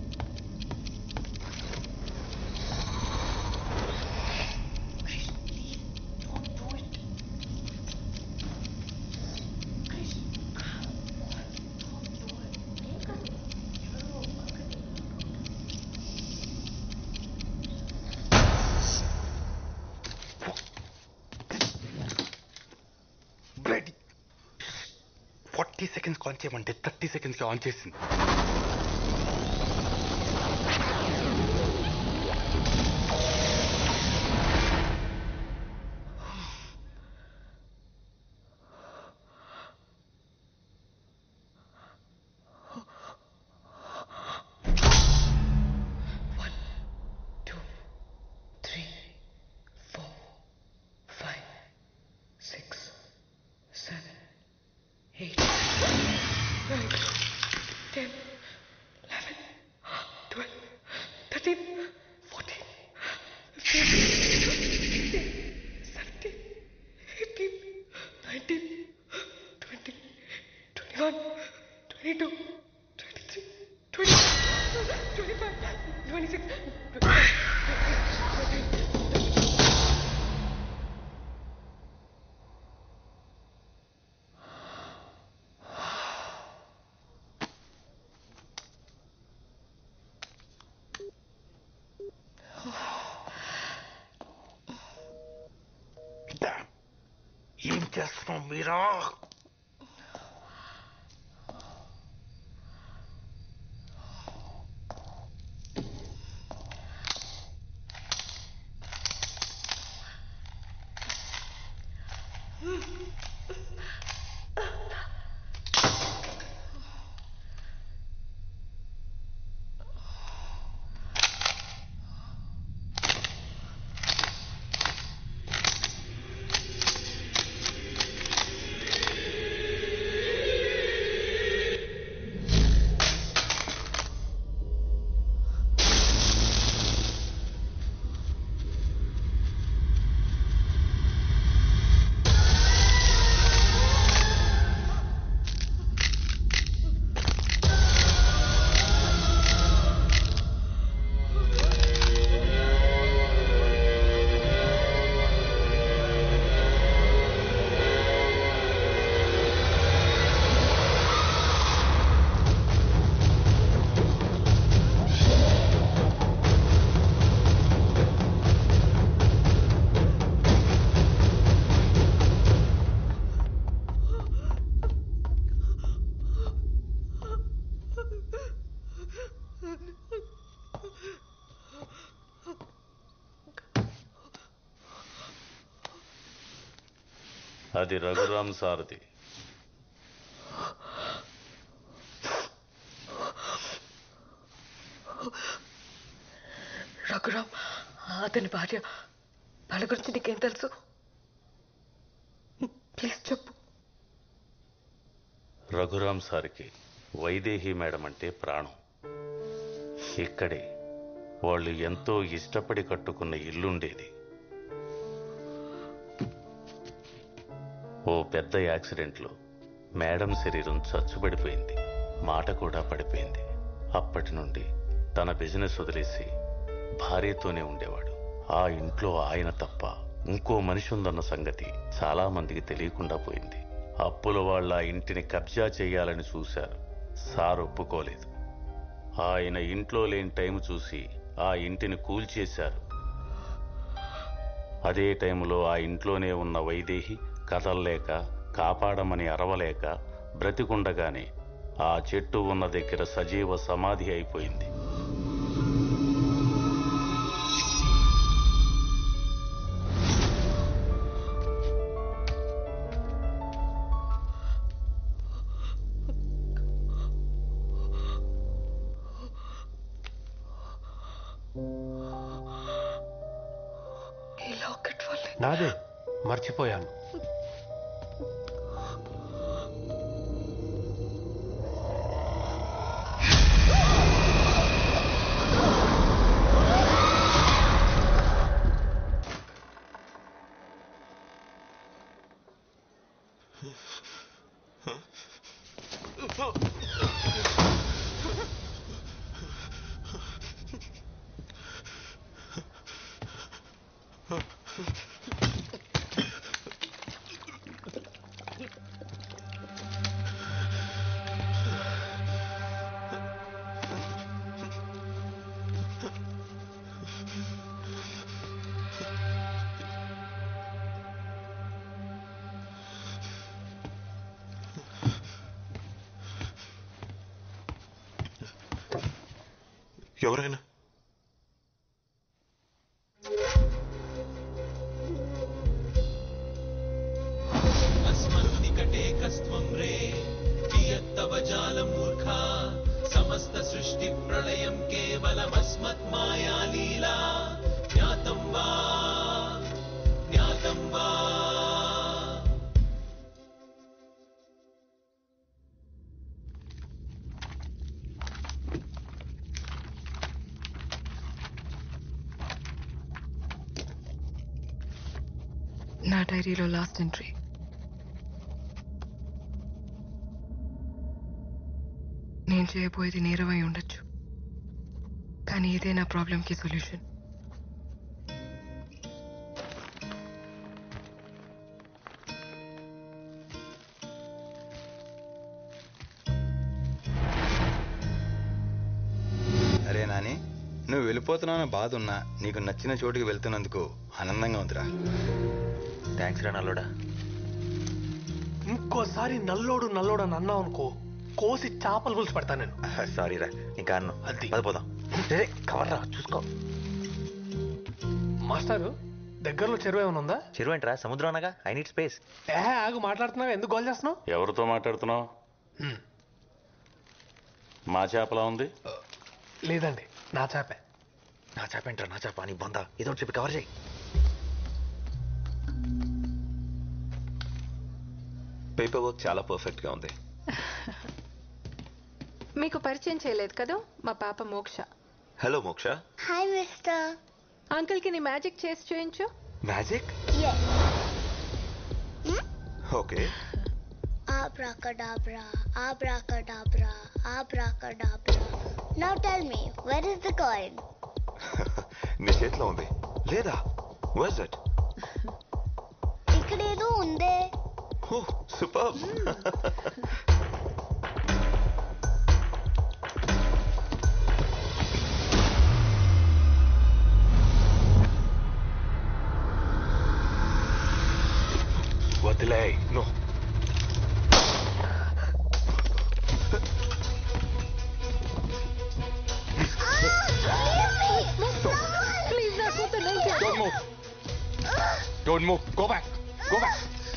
బ్లడీ ఫార్టీ సెకండ్స్కి ఆన్ చేయమంటే థర్టీ సెకండ్స్కి ఆన్ చేసింది three, four, five, six, seven, eight, nine, ten, eleven, twelve, thirteen, fourteen, fifteen, sixteen, seventeen, eighteen, nineteen, twenty, twenty-one, twenty-two, twenty-three, twenty-four, twenty-five, twenty-six, twenty-seven. ఏం చేస్తున్నావు మీరా అది రఘురామ్ సారథి రఘురామ్ అతని భార్య వాళ్ళ గురించి నీకేం తెలుసు ప్లీజ్ చెప్పు రఘురామ్ సార్కి వైదేహి మేడం అంటే ప్రాణం ఇక్కడే వాళ్ళు ఎంతో ఇష్టపడి కట్టుకున్న ఇల్లుండేది ఓ పెద్ద యాక్సిడెంట్లో మేడం శరీరం చచ్చుబడిపోయింది మాట కూడా పడిపోయింది అప్పటి నుండి తన బిజినెస్ వదిలేసి భార్యతోనే ఉండేవాడు ఆ ఇంట్లో ఆయన తప్ప ఇంకో మనిషి ఉందన్న సంగతి చాలా మందికి తెలియకుండా పోయింది అప్పుల వాళ్ళ ఆ ఇంటిని కబ్జా చేయాలని చూశారు సార్ ఒప్పుకోలేదు ఆయన ఇంట్లో లేని టైం చూసి ఆ ఇంటిని కూల్చేశారు అదే టైంలో ఆ ఇంట్లోనే ఉన్న వైదేహి కదల్లేక కాపాడమని అరవలేక బ్రతికుండగానే ఆ చెట్టు ఉన్న దగ్గర సజీవ సమాధి అయిపోయింది ఈ లాకెట్ వల్ల నాదే మర్చిపోయాను ఎవరైనా अस्मन्निकटे कस्त्वं रे कियत्तव जालमूर्खा समस्तसृष्टिप्रलयं केवलमस्मत्माया लीला ज्ञातं वा ज्ञातं वा నా డైరీలో లాస్ట్ ఎంట్రీ నేను చేయబోయేది నేరమై ఉండొచ్చు కానీ ఇదే నా ప్రాబ్లంకి సొల్యూషన్ అరే నాని నువ్వు వెళ్ళిపోతున్నావు బాధ ఉన్నా నీకు నచ్చిన చోటుకి వెళ్తున్నందుకు ఆనందంగా ఉందిరా థ్యాంక్స్ రా నల్లోడా ఇంకోసారి నల్లోడు నల్లోడు అని అన్నావు అనుకో కోసి చేపలు పులుసు పెడతాను నేను సారీ రా ఇంకా అన్ను పద పోదాం కవర్ రా చూసుకో మాస్టారు దగ్గరలో చెరువు ఏమైనా ఉందా చెరువు ఏంట్రా సముద్రం అనగా ఐ నీడ్ స్పేస్ ఏ ఆగు మాట్లాడుతున్నావు ఎందుకు గోల్ చేస్తున్నావు ఎవరితో మాట్లాడుతున్నావు మా చేపలా ఉంది లేదండి నా చేపే నా చేప ఏంట్రా నా చేప నీ బొంద ఏదో ఒకటి చెప్పి కవర్ చేయి పేపర్ వర్క్ చాలా పర్ఫెక్ట్ గా ఉంది మీకు పరిచయం చేయలేదు కదా మా పాప మోక్ష హలో మోక్ష హాయ్ మిస్టర్ అంకుల్ కి నీ మ్యాజిక్ చేసి చూయించు magic okay Abracadabra, abracadabra, abracadabra. Now tell me, where is the coin? నీ చేతిలో ఉంది లేదా వాజ్ దట్ ఇక్కడేదో ఉందే ఓ సూపర్ వదిలే నో ప్లీజ్ నా కూతురు Don't move. Don't move. Go back. Go back.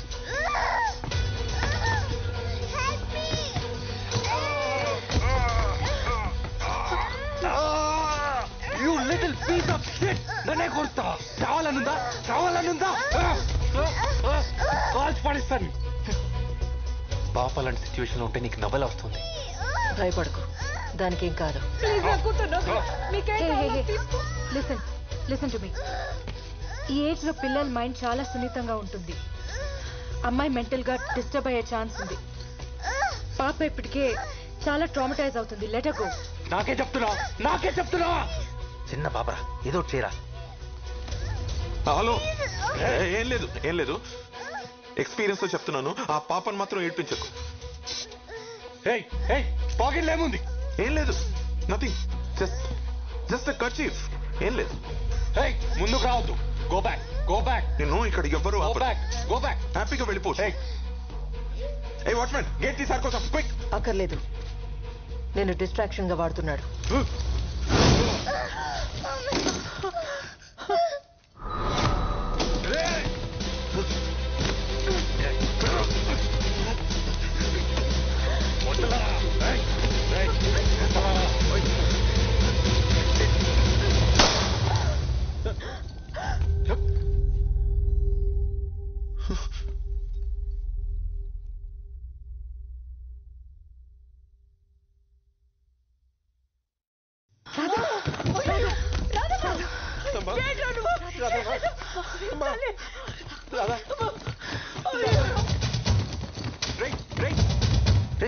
You little piece of shit నన్నే కొడతావా చావాలనుందా చావాలనుందా కాల్చి పడిస్తాను పాప అలాంటి సిచ్యువేషన్లో ఉంటే నీకు నవ్వల వస్తుంది భయపడకు దానికేం కాదు ప్లీజ్ నా కూతురు మీకేం కావాలో తీసుకో లిసన్ లిసన్ టు మీ ఈ ఏజ్ లో పిల్లల మైండ్ చాలా సున్నితంగా ఉంటుంది అమ్మాయి మెంటల్ గా డిస్టర్బ్ అయ్యే ఛాన్స్ ఉంది పాప ఇప్పటికే చాలా ట్రామటైజ్ అవుతుంది లెటర్ గో నాకే చెప్తున్నావు నాకే చెప్తున్నావా చిన్న పాపరా ఏదో ఒకటి చేయరా హలో ఏ, ఏం లేదు ఏం లేదు ఎక్స్పీరియన్స్ తో చెప్తున్నాను ఆ పాపను మాత్రం ఏడ్పించకు ఏయ్ ఏయ్ పాకెట్లో ఏముంది ఏం లేదు నథింగ్ జస్ట్ జస్ట్ కర్చీఫ్ ఏం లేదు ఏయ్ ముందుకు రావద్దు గో బ్యాక్ గో బ్యాక్ నేను ఇక్కడ ఎవ్వరు గో బ్యాక్ గో బ్యాక్ హ్యాపీగా వెళ్ళిపో ఏ వాచ్మెన్ గేట్ తీసారు కోసం క్విక్ అక్కర్లేదు నేను డిస్ట్రాక్షన్ గా వాడుతున్నాడు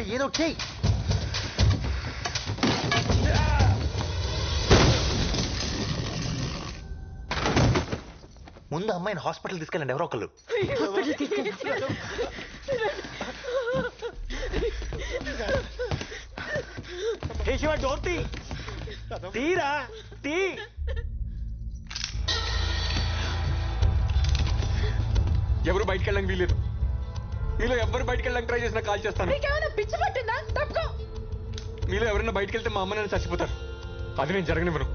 ఏదో చెయ్యి ముందు అమ్మాయిని హాస్పిటల్ తీసుకెళ్ళండి ఎవరో ఒకళ్ళు హే శివ డోర్ తీ తీరా తీ ఎవరు బయటికి వెళ్ళడానికి వీలేదు మీలో ఎవరు బయటికి వెళ్ళడానికి ట్రై చేసినా కాల్ చేస్తాను నీకేమైనా పిచ్చి పట్టిందా తప్పుకో మీలో ఎవరైనా బయటికి వెళ్తే మా అమ్మ నన్ను చచ్చిపోతారు అది నేను జరగనివ్వను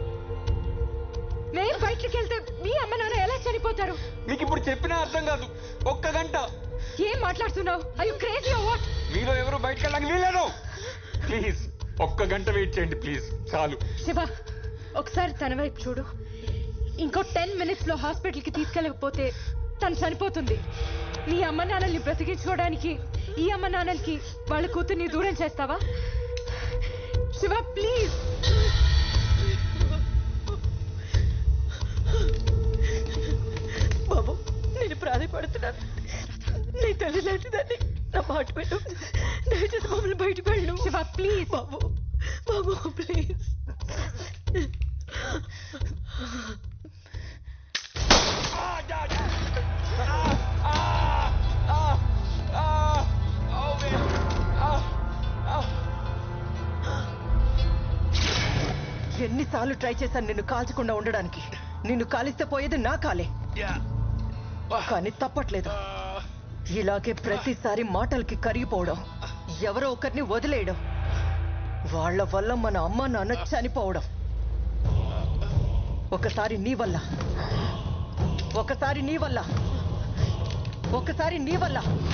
నేను బయటికి వెళ్తే మీ అమ్మ నాన్న ఎలా చనిపోతారు మీకు ఇప్పుడు చెప్పినా అర్థం కాదు ఒక్క గంట ఏం మాట్లాడుతున్నావు అయ్యో క్రేజీ వాట్ మీలో ఎవరు బయటికి వెళ్ళడానికి వీలేదు ప్లీజ్ ఒక్క గంట వెయిట్ చేయండి ప్లీజ్ చాలు శివ ఒకసారి తన వైపు చూడు ఇంకో టెన్ మినిట్స్ లో హాస్పిటల్ కి తీసుకెళ్ళకపోతే తను చనిపోతుంది నీ అమ్మ నాన్నల్ని బ్రతికించుకోవడానికి ఈ అమ్మ నాన్నలకి వాళ్ళ కూతుర్ని దూరం చేస్తావా శివ ప్లీజ్ బాబు నేను ప్రాధాయపడుతున్నాను నీ తల్లి లాంటిదాన్ని నా మాట పెట్టు దయచేసి మమ్మల్ని బయట వెళ్ళు శివ ప్లీజ్ బాబు బాబు ప్లీజ్ ఎన్నిసార్లు ట్రై చేశాను నిన్ను కాల్చకుండా ఉండడానికి నిన్ను కాలిస్తే పోయేది నా కాలే కానీ తప్పట్లేదు ఇలాగే ప్రతిసారి మాటలకి కరిగిపోవడం ఎవరో ఒకరిని వదిలేయడం వాళ్ళ వల్ల మన అమ్మ నాన్న చనిపోవడం ఒకసారి నీ వల్ల ఒకసారి నీ వల్ల ఒకసారి నీ వల్ల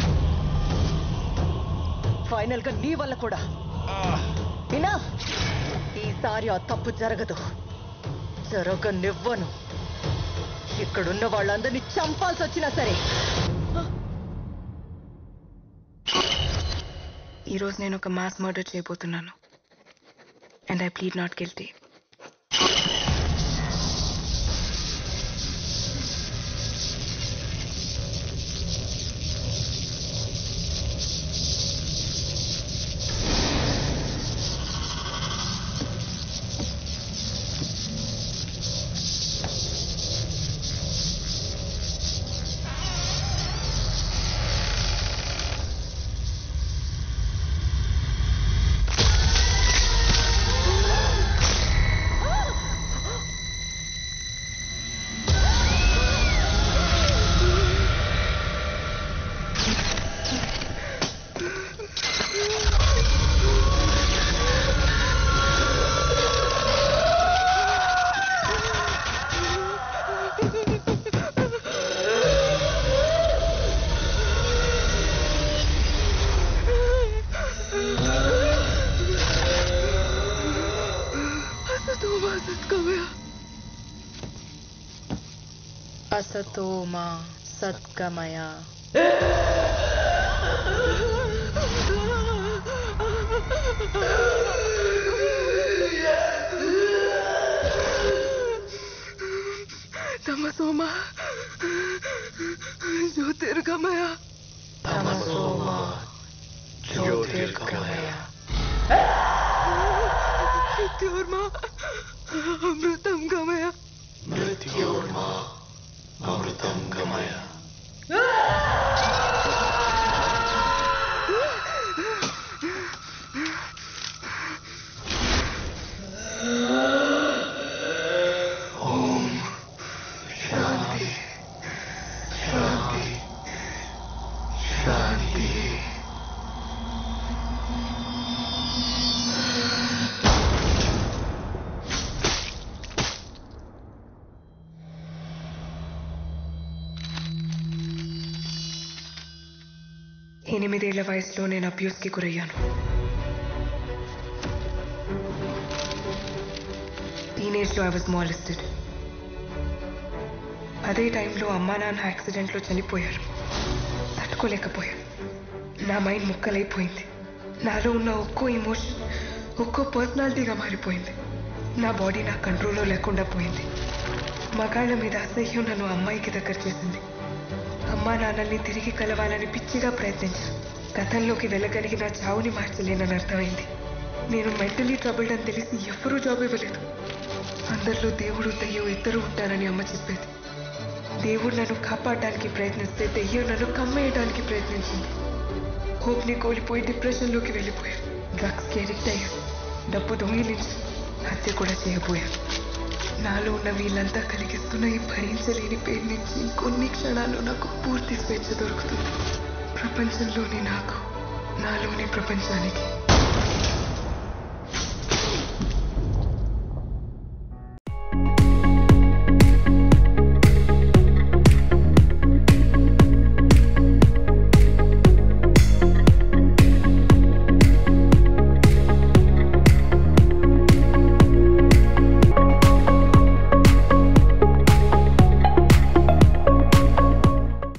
ఫైనల్ గా నీ వల్ల కూడా వినా ఈసారి ఆ తప్పు జరగదు జరగనివ్వను ఇక్కడున్న వాళ్ళందరినీ చంపాల్సి వచ్చినా సరే ఈరోజు నేను ఒక మాస్ మర్డర్ చేయబోతున్నాను and I plead not guilty असतो मा सद्गमया తమసోమ జ్యోతిర్గమయ तमसोमा జ్యోతిర్గమయ మృత్యోర్మ అమృతం గమయ మృత్యోర్మా అమృతం గమయ ఓం శాంతి శాంతి శాంతి ఎనిమిదేళ్ల వయసులో నేను అబ్యూస్కి గురయ్యాను టీనేజ్లో ఐ వాజ్ మాలిస్టెడ్ అదే టైంలో అమ్మా నాన్న యాక్సిడెంట్లో చనిపోయారు తట్టుకోలేకపోయాను నా మైండ్ ముక్కలైపోయింది నాలో ఉన్న ఒక్కో ఎమోషన్ ఒక్కో పర్సనాలిటీగా మారిపోయింది నా బాడీ నా కంట్రోల్లో లేకుండా పోయింది మగాళ్ళ మీద అసహ్యం నన్ను అమ్మాయికి దగ్గర చేసింది అమ్మా నాన్నల్ని తిరిగి కలవాలని పిచ్చిగా ప్రయత్నించాను గతంలోకి వెళ్ళగలిగిన చావుని మార్చలేనని అర్థమైంది నేను మెంటలీ ట్రబుల్డ్ అని తెలిసి ఎవ్వరూ జాబ్ ఇవ్వలేదు అందరిలో దేవుడు దెయ్యం ఇద్దరు ఉంటారని అమ్మ చెప్పేది దేవుడు నన్ను కాపాడడానికి ప్రయత్నిస్తే దెయ్యం నన్ను కమ్మేయడానికి ప్రయత్నించింది హోప్ని కోల్పోయి డిప్రెషన్లోకి వెళ్ళిపోయాను డ్రగ్స్కి అడిక్ట్ అయ్యాను డబ్బు దొంగిలించి హత్య కూడా చేయబోయాను నాలో ఉన్న వీళ్ళంతా కలిగిస్తున్న ఈ భరించలేని పేరు నుంచి కొన్ని క్షణాలు నాకు పూర్తి స్వేచ్ఛ దొరుకుతుంది ప్రపంచంలోని నాకు నాలోని ప్రపంచానికి